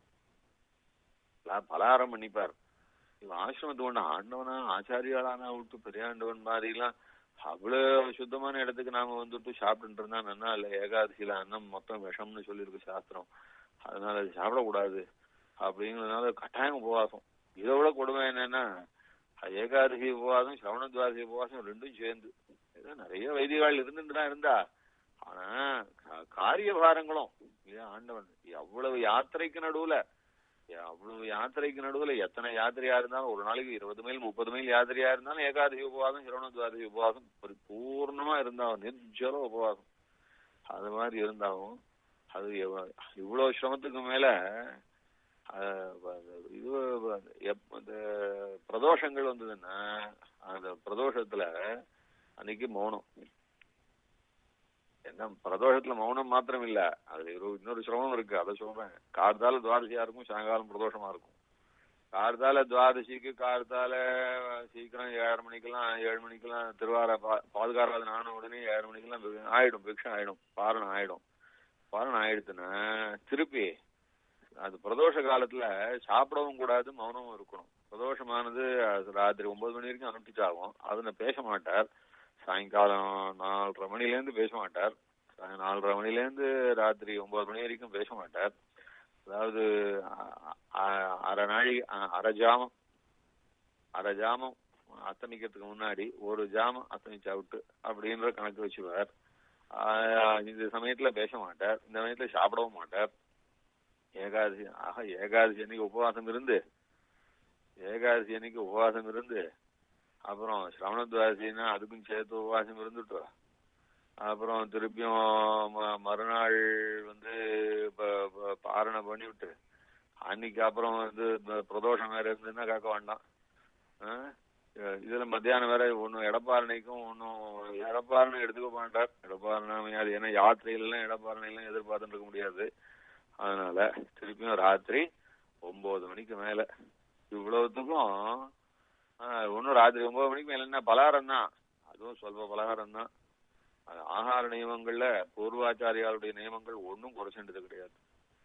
பலா- பலகாரம் பண்ணிப்பார் இவன் ஆசிரமத்து ஒண்ணு ஆண்டவனா ஆச்சாரியாளானா விட்டு பெரியாண்டவன் மாதிரி எல்லாம் அவ்வளவு சுத்தமான இடத்துக்கு நாம வந்துட்டு சாப்பிட்டு இருந்தா நன்னா இல்ல ஏகாதசியில அன்னம் மொத்தம் விஷம்னு சொல்லியிருக்கு சாஸ்திரம் அதனால அது சாப்பிடக்கூடாது அப்படிங்கிறதுனால கட்டாயம் உபவாசம் இதை விட கொடுமை என்னன்னா அது ஏகாதசி உபவாசம் சிரவண துவாதசி உபவாசம் ரெண்டும் சேர்ந்து ஏதோ நிறைய வைதிகால் இருந்துட்டு தான் இருந்தா ஆனா கா- காரியபாரங்களும் இல்லையா ஆண்டவன் எவ்வளவு யாத்திரைக்கு நடுவுல அவ்வளவு யாத்திரைக்கு நடுவுல எத்தனை யாத்திரையா இருந்தாலும் ஒரு நாளைக்கு இருபது மைல் முப்பது மைல் யாத்திரையா இருந்தாலும் ஏகாதசி உபவாசம் சிரவண துவாதசி உபவாசம் பரிபூர்ணமா இருந்தாலும் நிர்ஜல உபவாசம் அது மாதிரி இருந்தாலும் அது எவ்வ- இவ்வளவு சிரமத்துக்கு மேல அஹ், வ- இது வ- எப்- இந்த பிரதோஷங்கள் வந்ததுன்னா அந்த பிரதோஷத்துல அன்னைக்கு மௌனம் என்ன பிரதோஷத்துல மௌனம் மாத்திரம் இல்ல அதுல ஒரு இன்னொரு சிரமம் இருக்கு அதை சொல்றேன் கார்த்தால துவாதசியா இருக்கும் சாயங்காலம் பிரதோஷமா இருக்கும் கார்த்தால துவாதசிக்கு கார்த்தால சீக்கிரம் ஏழரை மணிக்கெல்லாம் ஏழு மணிக்கெல்லாம் திருவார பா- பாதுகாராதன ஆன உடனே ஏழு மணிக்கெல்லாம் வி- ஆயிடும் பிக்ஷம் ஆயிடும் பாரணம் ஆயிடும் பாரணம் ஆயிடுச்சுன்னா திருப்பி அது பிரதோஷ காலத்துல சாப்பிடவும் கூடாது மௌனமும் இருக்கணும் பிரதோஷமானது அது ராத்திரி ஒன்பது மணி வரைக்கும் அனுப்பிச்சாகும் அதுல பேச மாட்டார் சாயங்காலம் நாலரை மணில இருந்து பேச மாட்டார் சாய- நாலரை மணில இருந்து ராத்திரி ஒன்பது மணி வரைக்கும் பேச மாட்டார் அதாவது அ- அ- அரை நாழி அ- அரை ஜாமம் அரை ஜாமம் அத்தனிக்கிறதுக்கு முன்னாடி ஒரு ஜாமம் அத்தனிச்சா விட்டு அப்படின்ற கணக்கு வச்சுருவார் ஆஹ் இந்த சமயத்துல பேச மாட்டார் இந்த சமயத்துல சாப்பிடவும் மாட்டார் ஏகாதசி ஆக ஏகாதசி அன்னைக்கு உபவாசம் இருந்து ஏகாதசி அன்னைக்கு உபவாசம் இருந்து அப்புறம் சிரவண துவாதசின்னா அதுக்கும் சேர்த்து உபவாசம் இருந்துட்டு அப்புறம் திருப்பியும் ம- மறுநாள் வந்து ப- ப- பாரணை பண்ணிவிட்டு அன்னைக்கு அப்புறம் வந்து ப- பிரதோஷம் வேற இருந்ததுன்னா காக்க வேண்டாம் ஆ? இதுல மத்தியானம் வேற ஒன்னும் எடப்பாரணைக்கும் ஒன்னும் எடப்பாரணை எடுத்துக்க மாட்டார் எடப்பாரணை அது ஏன்னா யாத்திரையில எல்லாம் எடப்பாரணை எல்லாம் எதிர்பார்த்துட்டு இருக்க முடியாது அதனால திருப்பியும் ராத்திரி ஒன்பது மணிக்கு மேல இவ்வளவுத்துக்கும் ஒன்னும் ராத்திரி ஒன்பது மணிக்கு மேல என்ன பலகாரம் தான் அதுவும் சொல்ப பலகாரம் தான் அது ஆகார நியமங்கள்ல பூர்வாச்சாரியாருடைய நியமங்கள் ஒன்றும் குறைச்சது கிடையாது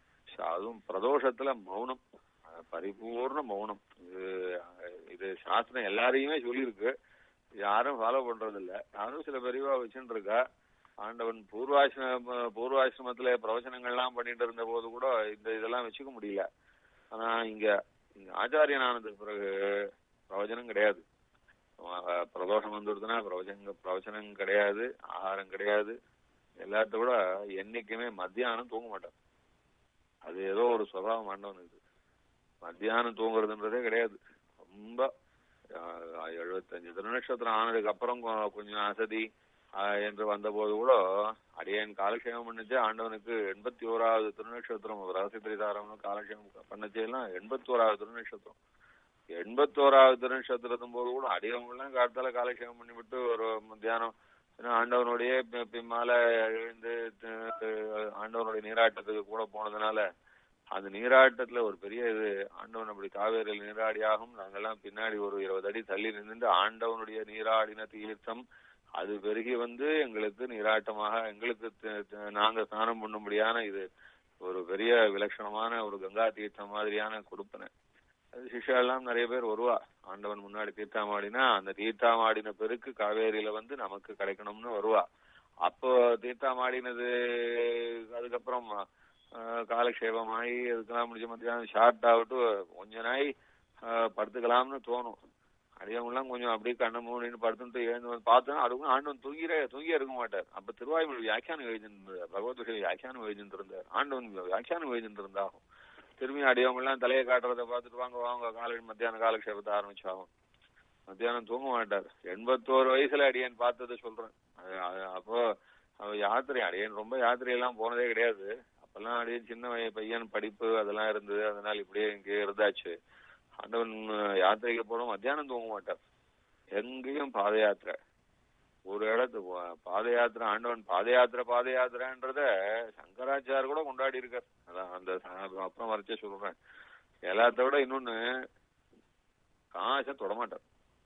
ச- அதுவும் பிரதோஷத்துல மௌனம் அஹ் பரிபூர்ண மௌனம் இது அஹ் இது சாஸ்திரம் எல்லாரையுமே சொல்லியிருக்கு யாரும் ஃபாலோ பண்றது இல்ல நானும் சில பெரியவா வச்சுட்டு இருக்கா ஆண்டவன் பூர்வாசிரம பூர்வாசிரமத்துல பிரவச்சனங்கள்லாம் பண்ணிட்டு இருந்த போது கூட இந்த இதெல்லாம் வச்சுக்க முடியல ஆனா இங்க இங்க ஆச்சாரியன் ஆனதுக்கு பிறகு பிரவச்சனம் கிடையாது அஹ் பிரதோஷம் வந்துடுதுன்னா பிரவச்சன பிரவச்சனம் கிடையாது ஆகாரம் கிடையாது எல்லாத்த விட என்னைக்குமே மத்தியானம் தூங்க மாட்டான் அது ஏதோ ஒரு சுபாவம் ஆண்டவனுக்கு மத்தியானம் தூங்குறதுன்றதே கிடையாது ரொம்ப ஆஹ், எழுபத்தஞ்சு திருநட்சத்திரம் ஆனதுக்கு அப்புறம் கொ- கொஞ்சம் அசதி ஆஹ், என்று வந்தபோது கூட அடியேன் காலக்ஷேமம் பண்ணுச்சு ஆண்டவனுக்கு எண்பத்தி ஓராவது திருநட்சத்திரம் ரகசிய திரிதாரம் காலக்ஷேமம் பண்ணச்சே எல்லாம் எண்பத்தி ஓராவது திருநட்சத்திரம் எண்பத்தோராவது திருநட்சத்திரத்தும் போது கூட அடியவங்க எல்லாம் காலத்தால காலக்ஷேமம் பண்ணிவிட்டு ஒரு மத்தியானம் ஏன்னா ஆண்டவனுடைய பி- பின்னால எழுந்து த- த- ஆண்டவனுடைய நீராட்டத்துக்கு கூட போனதுனால அந்த நீராட்டத்துல ஒரு பெரிய இது ஆண்டவன் அப்படி காவேரியில் நீராடியாகும் நாங்கெல்லாம் பின்னாடி ஒரு இருபது அடி தள்ளி நின்று ஆண்டவனுடைய நீராடின தீர்த்தம் அது பெருகி வந்து எங்களுக்கு நீராட்டமாக எங்களுக்கு த- த- நாங்க ஸ்நானம் பண்ணும்படியான இது ஒரு பெரிய விலட்சணமான ஒரு கங்கா தீர்த்தம் மாதிரியான கொடுப்பனை அது சிஷ்யா எல்லாம் நிறைய பேர் வருவா ஆண்டவன் முன்னாடி தீர்த்தாமாடினா அந்த தீர்த்தாமாடின பெருக்கு காவேரியில வந்து நமக்கு கிடைக்கணும்னு வருவா அப்போ தீர்த்தாமாடினது அதுக்கப்புறம் ஆஹ், காலக்ஷேபமாயி அதுக்கெல்லாம் முடிஞ்ச மத்தியானம் ஷார்ட் ஆகட்டும் கொஞ்ச நாய் ஆஹ், படுத்துக்கலாம்னு தோணும் அடியவங்கெல்லாம் கொஞ்சம் அப்படியே கண்ணை மூடின்னு படுத்துட்டு எழுந்து வந்து பார்த்தோம் அதுக்கும் ஆண்டவன் தூங்கிற தூங்கியே இருக்க மாட்டார் அப்ப திருவாய்மொழி வியாக்கியானம் எழுதிருந்தார் பகவத் விஷயம் வியாக்கியானம் எழுதிட்டு இருந்தார் ஆண்டவன் வியாக்கியானம் எழுதிட்டு இருந்தாகும் திரும்பி அடியவங்க எல்லாம் தலையை காட்டுறத பார்த்துட்டு வாங்க வாங்க காலை மத்தியான காலக்ஷேபத்தை ஆரம்பிச்சாகும் மத்தியானம் தூங்க மாட்டார் எண்பத்தோரு வயசுல அடியேன் பார்த்ததை சொல்றேன் அது- அது அப்போ அவ யாத்திரை அடியேன் ரொம்ப யாத்திரை எல்லாம் போனதே கிடையாது அப்பெல்லாம் அடியேன் சின்ன வய- பையன் படிப்பு அதெல்லாம் இருந்தது அதனால இப்படியே இங்கே இருந்தாச்சு ஆண்டவன் யாத்திரைக்கு போனோம் மத்தியானம் தூங்க மாட்டார் எங்கேயும் பாத யாத்திரை ஒரு இடத்து பாத யாத்திரை ஆண்டவன் பாத யாத்திரை பாத யாத்திரைன்றத சங்கராச்சார் கூட கொண்டாடி இருக்கார் அதான் அந்த ச- அப்புறம் வரைச்சே சொல்றேன் எல்லாத்த விட இன்னொன்னு காசை தொடமாட்டார்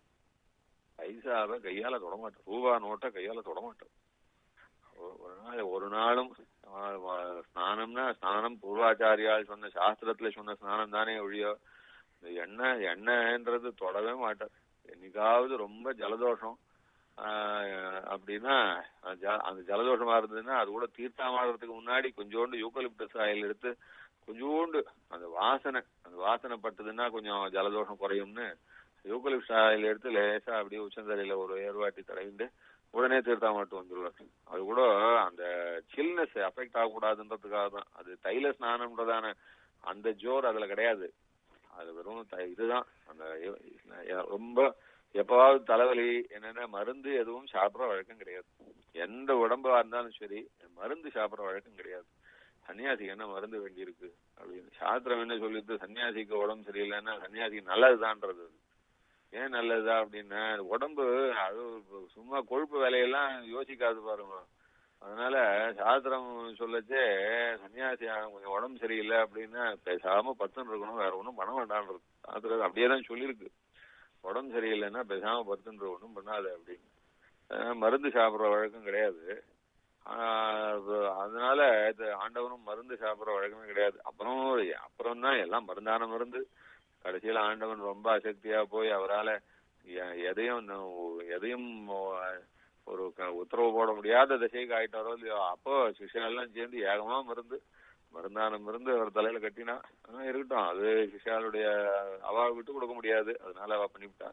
பைசாவை கையால தொடமாட்டார் ரூபா நோட்டை கையால தொடமாட்டார் ஒரு- ஒரு நாள் ஒரு நாளும் ஆஹ் வ- ஸ்நானம்னா ஸ்நானம் பூர்வாச்சாரியால் சொன்ன சாஸ்திரத்துல சொன்ன ஸ்நானம் தானே ஒழியோ இந்த எண்ணெய் எண்ணெய்ன்றது தொடவே மாட்டார் என்னைக்காவது ரொம்ப ஜலதோஷம் ஆஹ் அப்படின்னா அந்த ஜ- அந்த ஜலதோஷமா இருந்ததுன்னா அது கூட தீர்த்தமாடுறதுக்கு முன்னாடி கொஞ்சோண்டு யூக்கலிப்டஸ் ஆயில் எடுத்து கொஞ்சோண்டு அந்த வாசனை அந்த வாசனை பட்டதுன்னா கொஞ்சம் ஜலதோஷம் குறையும்னு யூக்கலிப்டஸ் ஆயில் எடுத்து லேசா அப்படியே உச்சந்தலையில ஒரு ஏர்வாட்டி தடவிண்டு உடனே தீர்த்தாமாட்டு வந்துருவார் அது கூட அந்த சில்னஸ் அஃபெக்ட் ஆகக்கூடாதுன்றதுக்காக தான் அது தைல ஸ்நானம்ன்றதான அந்த ஜோர் அதுல கிடையாது அது வெறும் த- இதுதான் அந்த எ- எ- ரொம்ப எப்பவாவது தலைவலி என்னென்ன மருந்து எதுவும் சாப்பிடுற வழக்கம் கிடையாது எந்த உடம்பா இருந்தாலும் சரி மருந்து சாப்பிடுற வழக்கம் கிடையாது சன்னியாசிக்கு என்ன மருந்து வேண்டியிருக்கு அப்படின்னு சாஸ்திரம் என்ன சொல்லிட்டு சன்னியாசிக்கு உடம்பு சரியில்லைன்னா சன்னியாசிக்கு நல்லதுதான்றது அது. ஏன் நல்லதா அப்படின்னா உடம்பு அது சும்மா கொழுப்பு வேலையெல்லாம் யோசிக்காது பாருங்க அதனால சாஸ்திரம் சொல்லச்சே சன்னியாசி ஆகணும், கொஞ்சம் உடம்பு சரியில்லை அப்படின்னா பேசாம பத்துன்னு இருக்கணும் வேற ஒண்ணும் பண்ண வேண்டாம்னு இருக்கு சாஸ்திரம் அப்படியே தான் சொல்லியிருக்கு உடம்பு சரியில்லைன்னா பேசாம பத்துன்னு ஒண்ணும் பண்ணாத அப்படின்னு அஹ் மருந்து சாப்பிடுற வழக்கம் கிடையாது ஆஹ் அது- அதனால இது ஆண்டவனும் மருந்து சாப்பிடுற வழக்கமே கிடையாது அப்புறம் அப்புறம் தான் எல்லாம் மருந்தான மருந்து கடைசியில ஆண்டவன் ரொம்ப அசக்தியா போய் அவரால எ- எதையும் ந- எதையும் ஒ- ஒரு க- உத்தரவு போட முடியாத திசைக்கு ஆயிட்டாரோ இல்லையோ அப்போ சிஷ்யன் எல்லாம் சேர்ந்து ஏகமா மருந்து மருந்தான மருந்து அவர் தலையில கட்டினா ஆனா இருக்கட்டும் அது சிஷ்யாளுடைய அவா விட்டு கொடுக்க முடியாது அதனால அவ பண்ணிவிட்டா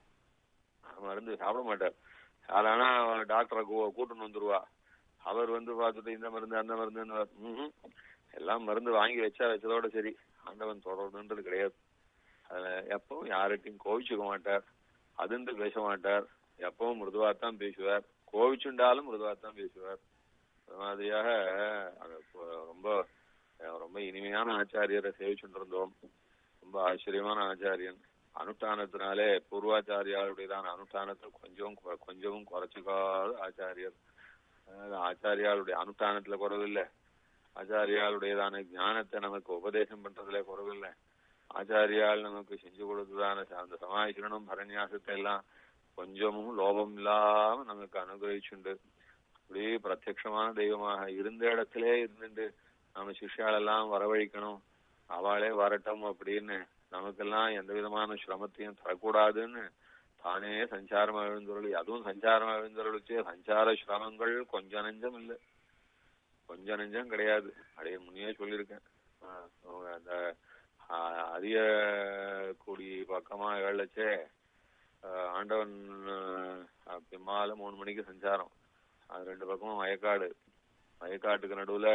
மருந்து சாப்பிட மாட்டார் சாதாரண டாக்டரை கூ- கூட்டின்னு வந்துருவா அவர் வந்து பார்த்துட்டு இந்த மருந்து அந்த மருந்து எல்லாம் மருந்து வாங்கி வச்சா வச்சதோட சரி ஆண்டவன் தொடரணுன்றது கிடையாது அதுல எப்பவும் யார்கிட்டயும் கோவிச்சுக்க மாட்டார் அதிர்ந்து பேச மாட்டார் எப்பவும் மிருதுவாத்தான் பேசுவார் கோவிச்சுண்டாலும் மிருதுவாத்தான் பேசுவார் அது மாதிரியாக அது ப- ரொம்ப ரொம்ப இனிமையான ஆச்சாரியரை சேவிச்சுட்டு இருந்தோம் ரொம்ப ஆச்சரியமான ஆச்சாரியன் அனுஷ்டானத்தினாலே பூர்வாச்சாரியாளுடையதான அனுஷ்டானத்தை கொஞ்சம் கொ- கொஞ்சமும் குறைச்சிக்காத ஆச்சாரியர் அதாவது ஆச்சாரியாளுடைய அனுஷ்டானத்துல குறவில்லை ஆச்சாரியாளுடையதான ஞானத்தை நமக்கு உபதேசம் பண்றதுல குறவில்லை ஆச்சாரியால் நமக்கு செஞ்சு கொடுத்ததான ச- அந்த சமாச்சரணம் பரநியாசத்தை எல்லாம் கொஞ்சமும் லோபம் இல்லாம நமக்கு அனுகிரகிச்சுண்டு அப்படியே பிரத்யக்ஷமான தெய்வமாக இருந்த இடத்திலே இருந்துட்டு நம்ம சிஷ்யாலெல்லாம் வரவழைக்கணும் அவளே வரட்டும் அப்படின்னு நமக்கெல்லாம் எந்த விதமான சிரமத்தையும் தரக்கூடாதுன்னு தானே சஞ்சாரம் எழுந்தருளி அதுவும் சஞ்சாரம் எழுந்தருளிச்சே சஞ்சார சிரமங்கள் கொஞ்சம் நெஞ்சம் இல்லை கொஞ்சம் நெஞ்சம் கிடையாது அப்படியே முன்னே சொல்லியிருக்கேன் ஆஹ் அவங்க அந்த ஆஹ் அரிய கூடி பக்கமா ஏழச்சே ஆண்டவன் ஆஹ் பிம்மால மூணு மணிக்கு சஞ்சாரம் அது ரெண்டு பக்கமும் வயக்காடு வயக்காட்டுக்கு நடுவுல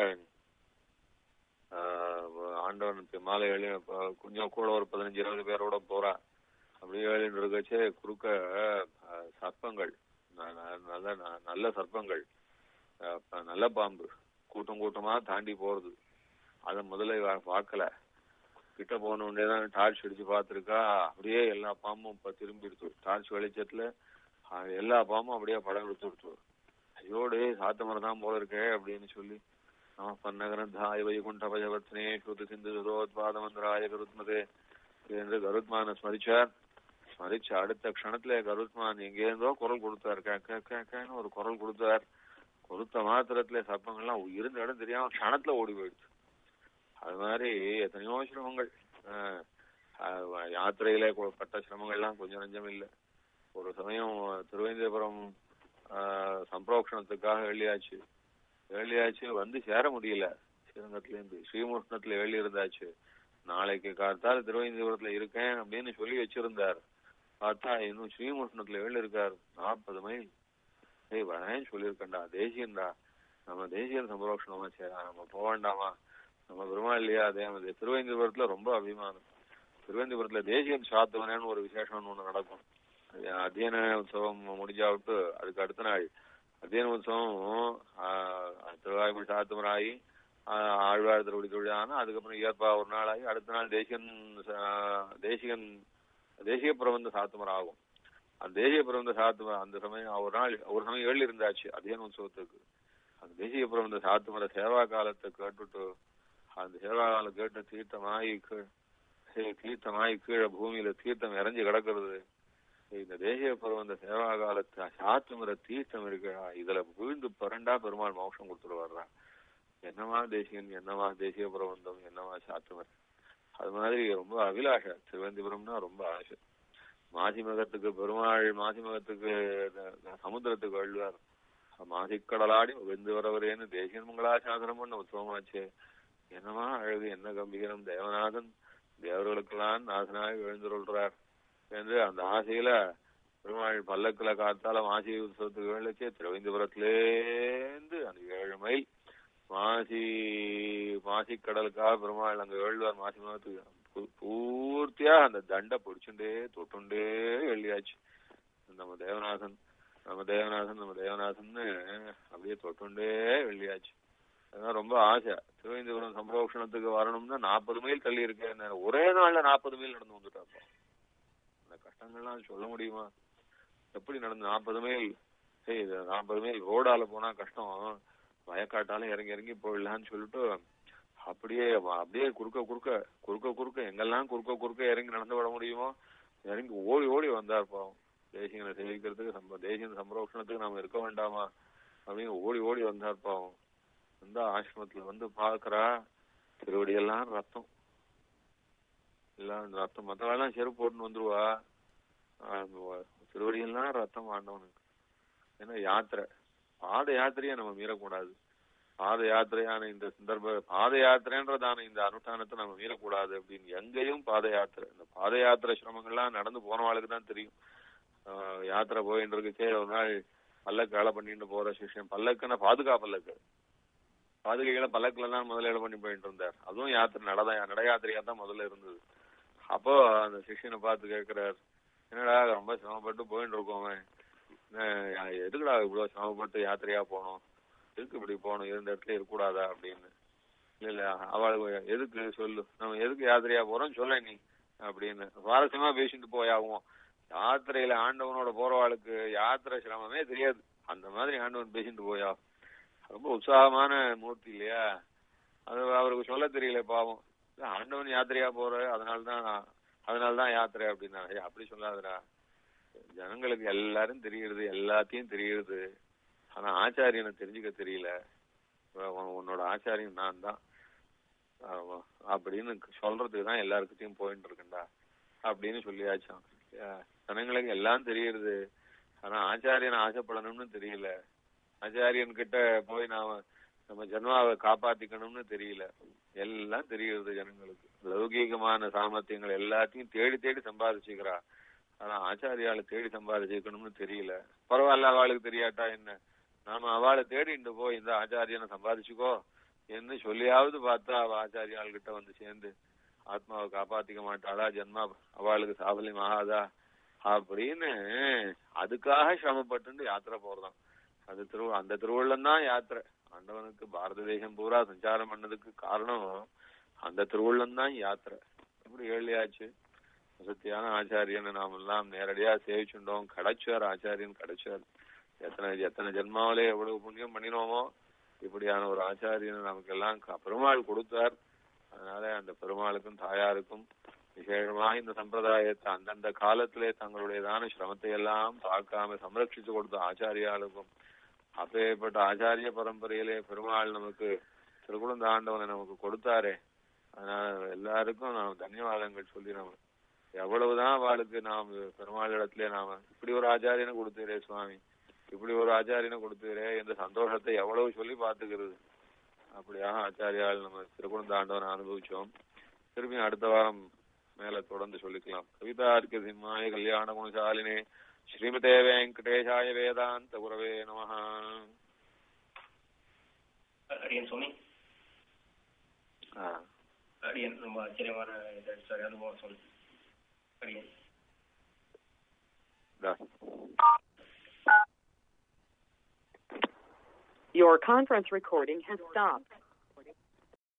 ஆஹ் ஆண்டவன் பிம்மால எழு கொஞ்சம் கூட ஒரு பதினஞ்சு இருபது பேரோட போறா அப்படியே எழுந்து இருக்கச்சே குறுக்க ஆஹ் சர்ப்பங்கள் ந- ந- நல்ல ந- நல்ல சர்ப்பங்கள் ஆஹ் ப- நல்ல பாம்பு கூட்டம் கூட்டமா தாண்டி போறது அத முதல்ல இவ பார்க்கல கிட்ட போன உடனே தான் டார்ச் அடிச்சு பார்த்திருக்கா அப்படியே எல்லா பாம்பும் இப்ப திரும்பி எடுத்து டார்ச் வெளிச்சத்துல ஆஹ் எல்லா பாம்பும் அப்படியே படம் எடுத்து விடுத்து ஐயோடு சாத்த மரம் தான் போல இருக்கே அப்படின்னு சொல்லி நம பன்னகரந்தாய வைகுண்ட பஜவத்னே ஸ்ருதி சிந்து சுதோத்பாத மந்திராய கருத்மதே என்று கருத்மான ஸ்மரிச்சார் ஸ்மரிச்ச அடுத்த க்ஷணத்துல கருத்மான் எங்கேருந்தோ குரல் கொடுத்தார் கே கே கே கேன்னு ஒரு குரல் கொடுத்தார் கொடுத்த மாத்திரத்துல சர்ப்பங்கள்லாம் இருந்த இடம் தெரியாம க்ஷணத்துல ஓடி போயிடுச்சு அது மாதிரி எத்தனையோ சிரமங்கள் ஆஹ் ஆஹ் யாத்திரையில கொ- பட்ட சிரமங்கள்லாம் கொஞ்சம் நஞ்சம் இல்லை ஒரு சமயம் திருவேந்திரபுரம் ஆஹ் சம்பிரோக்ஷணத்துக்காக வெளியாச்சு வெளியாச்சு வந்து சேர முடியல ஸ்ரீரங்கத்துல இருந்து ஸ்ரீமுஷ்ணத்துல வெளி இருந்தாச்சு நாளைக்கு காத்தால் திருவேந்திரபுரத்துல இருக்கேன் அப்படின்னு சொல்லி வச்சிருந்தார் பார்த்தா இன்னும் ஸ்ரீமுஷ்ணத்துல வெளி இருக்கார் நாற்பது மைல் ஏய் வரேன்னு சொல்லியிருக்கேன்டா தேசியன்டா நம்ம தேசியன் சம்பரோஷணமா சேரா நம்ம போக வேண்டாமா நம்ம பெருமாள் இல்லையா அதே மாதிரி திருவேந்திரபுரத்துல ரொம்ப அபிமானம் திருவேந்திரபுரத்துல தேசியன் சாத்துவனேன்னு ஒரு விசேஷம்னு ஒண்ணு நடக்கும் அது அத்தியன உற்சவம் முடிஞ்சா விட்டு அதுக்கு அடுத்த நாள் அத்தியன உற்சவம் ஆஹ், திருவாய்மொழி சாத்துமராயி ஆஹ், ஆழ்வார் திருவடி தொழிலான அதுக்கப்புறம் இயற்பா ஒரு நாள் ஆகி அடுத்த நாள் தேசியன் சா- தேசிகன் தேசிய பிரபந்த சாத்துமர் ஆகும் அந்த தேசிய பிரபந்த சாத்துமர் அந்த சமயம் ஒரு நாள் ஒரு சமயம் ஏழு இருந்தாச்சு அத்தியன உற்சவத்துக்கு அந்த தேசிய பிரபந்த சாத்துமர சேவா காலத்தை கேட்டுட்டு அந்த சேவா காலம் கேட்டு தீர்த்தமாயி கீழ் சரி, தீர்த்தமாயி கீழே பூமியில தீர்த்தம் இறஞ்சி கிடக்கிறது இந்த தேசிய பிரபந்த சேவா காலத்து சாத்துமர தீர்த்தம் இருக்கா இதுல விழுந்து பரண்டா பெருமாள் மோட்சம் கொடுத்துட்டு வர்றா என்னமா தேசியன் என்னமா தேசிய பிரபந்தம் என்னமா சாத்துமர் அது மாதிரி ரொம்ப அபிலாஷ திருவனந்தபுரம்னா ரொம்ப ஆசை மாசிமகத்துக்கு பெருமாள் மாசிமகத்துக்கு த- சமுத்திரத்துக்கு அழுவார் மாசிக்கடலாடி வெந்து வரவரேன்னு தேசியன் மங்களாசாசனம் பண்ண உற்சவமாச்சு என்னமா அழகு என்ன கம்பீரம் தேவநாதன் தேவர்களுக்கெல்லாம் நாசனாக எழுந்துள்ளார் என்று அந்த ஆசையில பெருமாள் பல்லக்குல காத்தால மாசி உற்சவத்துக்கு எழுச்சே திருவேந்திபுரத்திலேந்து அந்த ஏழு மைல் மாசி மாசி கடலுக்காக பெருமாள் அங்க எழுவார் மாசி மாதத்துக்கு பூ- பூர்த்தியா அந்த தண்டை பிடிச்சுண்டே தொட்டுண்டே எழுதியாச்சு நம்ம தேவநாதன் நம்ம தேவநாதன் நம்ம தேவநாதன்னு அப்படியே தொட்டுண்டே எழுதியாச்சு அதான் ரொம்ப ஆசை திருவேந்திபுரம் சம்பரோஷணத்துக்கு வரணும்னா நாற்பது மைல் தள்ளி இருக்கேன் ஒரே நாள்ல நாற்பது மைல் நடந்து வந்துட்டாப்பா அந்த கஷ்டங்கள்லாம் சொல்ல முடியுமா எப்படி நடந்து நாற்பது மைல் சரி நாற்பது மைல் ரோடால போனா கஷ்டம் வயக்காட்டாலும் இறங்கி இறங்கி போயிடலான்னு சொல்லிட்டு அப்படியே வ- அப்படியே குறுக்க குறுக்க குறுக்க குறுக்க எங்கெல்லாம் குறுக்க குறுக்க இறங்கி நடந்து விட முடியுமோ இறங்கி ஓடி ஓடி வந்தார் பாவம் தேசியங்களை சேவிக்கிறதுக்கு சம்ப தேசிய சம்ரோஷணத்துக்கு நாம இருக்க வேண்டாமா அப்படின்னு ஓடி ஓடி வந்தார் பாவம் வந்தா ஆசிரமத்துல வந்து பாக்குறா திருவடியெல்லாம் ரத்தம் எல்லாம் ரத்தம் மத்தவெல்லாம் செருப்பு போட்டுன்னு வந்துருவா ஆஹ் வ- திருவடியெல்லாம் ரத்தம் ஆண்டவனுக்கு ஏன்னா யாத்திரை பாத யாத்திரையை நம்ம மீறக்கூடாது பாத யாத்திரையான இந்த சந்தர்ப்ப பாத யாத்திரைன்றதான இந்த அனுஷ்டானத்தை நம்ம மீறக்கூடாது அப்படின்னு எங்கேயும் பாத யாத்திரை இந்த பாத யாத்திரை சிரமங்கள்லாம் நடந்து போனவாளுக்கு தான் தெரியும் ஆஹ் யாத்திரை போயின்னு இருக்குச்சே ஒரு நாள் பல்லக்கு வேலை பண்ணிட்டு போற சிஷ்யம் பல்லக்குன்னா பாதுகா பல்லக்கு பாதுகைகளை பல்லக்குல தான் முதல்ல வேலை பண்ணி போயிட்டு இருந்தார் அதுவும் யாத்திரை நடதா நட யாத்திரையா தான் முதல்ல இருந்தது அப்போ அந்த சிஷ்யனை பார்த்து கேட்கிறார் என்னடா ரொம்ப சிரமப்பட்டு போயிட்டு இருக்கோம் அவன். என்ன, எதுக்குடா இவ்வளவு சிரமப்பட்டு யாத்திரையா போனோம் எதுக்கு இப்படி போகணும் இருந்த இடத்துல இருக்கக்கூடாதா அப்படின்னு இல்ல இல்ல அவளுக்கு எதுக்கு சொல்லு நம்ம எதுக்கு யாத்திரையா போறோம் சொல்ல நீ அப்படின்னு சுவாரஸ்யமா பேசிட்டு போயாவும் யாத்திரையில ஆண்டவனோட போறவாளுக்கு யாத்திரை சிரமமே தெரியாது அந்த மாதிரி ஆண்டவன் பேசிட்டு போயா ரொம்ப உற்சாகமான மூர்த்தி இல்லையா அது அவருக்கு சொல்ல தெரியல பாவம் இல்ல, ஆண்டவன் யாத்திரையா போற அதனாலதான் அதனாலதான் யாத்திரை அப்படின்னா ஏய், அப்படி சொல்லாதடா ஜனங்களுக்கு எல்லாரும் தெரியுது எல்லாத்தையும் தெரியுது ஆனா ஆச்சாரியனை தெரிஞ்சுக்க தெரியல உன் உன்னோட ஆச்சாரியன் நான் தான் ஆமா. அப்படின்னு சொல்றதுக்கு தான் எல்லாருக்கிட்டையும் போயிட்டு இருக்கேன்டா அப்படின்னு சொல்லியாச்சான் அஹ் ஜனங்களுக்கு எல்லாம் தெரியுது ஆனா ஆச்சாரியனை ஆசைப்படணும்னு தெரியல ஆச்சாரியன் கிட்ட போய் நாம நம்ம ஜென்மாவை காப்பாத்திக்கணும்னு தெரியல எல்லாம் தெரியுது ஜனங்களுக்கு லௌகீகமான சாமர்த்தியங்கள் எல்லாத்தையும் தேடி தேடி சம்பாதிச்சுக்கிறா ஆனா ஆச்சாரியால தேடி சம்பாதிச்சுக்கணும்னு தெரியல பரவாயில்ல அவளுக்கு தெரியாட்டா என்ன நாம அவளை தேடிட்டு போய் இந்த ஆச்சாரியனை சம்பாதிச்சுக்கோ என்று சொல்லியாவது பார்த்தா அவ ஆச்சாரியாள் கிட்ட வந்து சேர்ந்து ஆத்மாவை காப்பாத்திக்க மாட்டாளா ஜென்மா அவளுக்கு சாபல்யம் ஆகாதா அப்படின்னு அதுக்காக சிரமப்பட்டு யாத்திரை போறதாம் அது திரு அந்த திருவள்ளம் தான் யாத்திரை ஆண்டவனுக்கு பாரத தேசம் பூரா சஞ்சாரம் பண்ணதுக்கு காரணம் அந்த திருவள்ளம் தான் யாத்திரை எப்படி ஏழியாச்சு சத்தியான ஆச்சாரியனை நாம் எல்லாம் நேரடியா சேவிச்சுட்டோம் கிடைச்சார் ஆச்சாரியன் கிடைச்சார் எத்தனை எத்தனை ஜென்மாவிலே எவ்வளவு புண்ணியம் பண்ணினோமோ இப்படியான ஒரு ஆச்சாரியனை நமக்கு எல்லாம் க- பெருமாள் கொடுத்தார் அதனால அந்த பெருமாளுக்கும் தாயாருக்கும் விசேஷமா இந்த சம்பிரதாயத்தை அந்தந்த காலத்திலே தங்களுடையதான சிரமத்தை எல்லாம் பார்க்காம சம்ரட்சித்து கொடுத்த ஆச்சாரியாளுக்கும் அப்பேற்பட்ட ஆச்சாரிய பரம்பரையிலே பெருமாள் நமக்கு திருக்குழந்த ஆண்டவனை நமக்கு கொடுத்தாரே அதனால எல்லாருக்கும் நாம் தன்யவாதங்கள் சொல்லி நம்ம எவ்வளவுதான் அவளுக்கு நாம் பெருமாள் இடத்துல நாம இப்படி ஒரு ஆச்சாரியனை கொடுத்தீரே சுவாமி இப்படி ஒரு ஆச்சாரியனை கொடுத்தீரே என்ற சந்தோஷத்தை எவ்வளவு சொல்லி பார்த்துக்கிறது அப்படியாக ஆச்சாரியால் நம்ம திருக்குழந்த ஆண்டவனை அனுபவிச்சோம் திரும்பி அடுத்த வாரம் மேல தொடர்ந்து சொல்லிக்கலாம் கவிதார்க்க சிம்மாய கல்யாண குணசாலினே ஸ்ரீமதே வெங்கடேஷாய வேதாந்த குரவே நமஹ
அடியன் சுவாமி
ஆ.
அடியன் ரொம்ப ஆச்சரியமான இது சார் அனுபவம் சொல்லு அடியன்
இந்தா.
Your conference recording has stopped.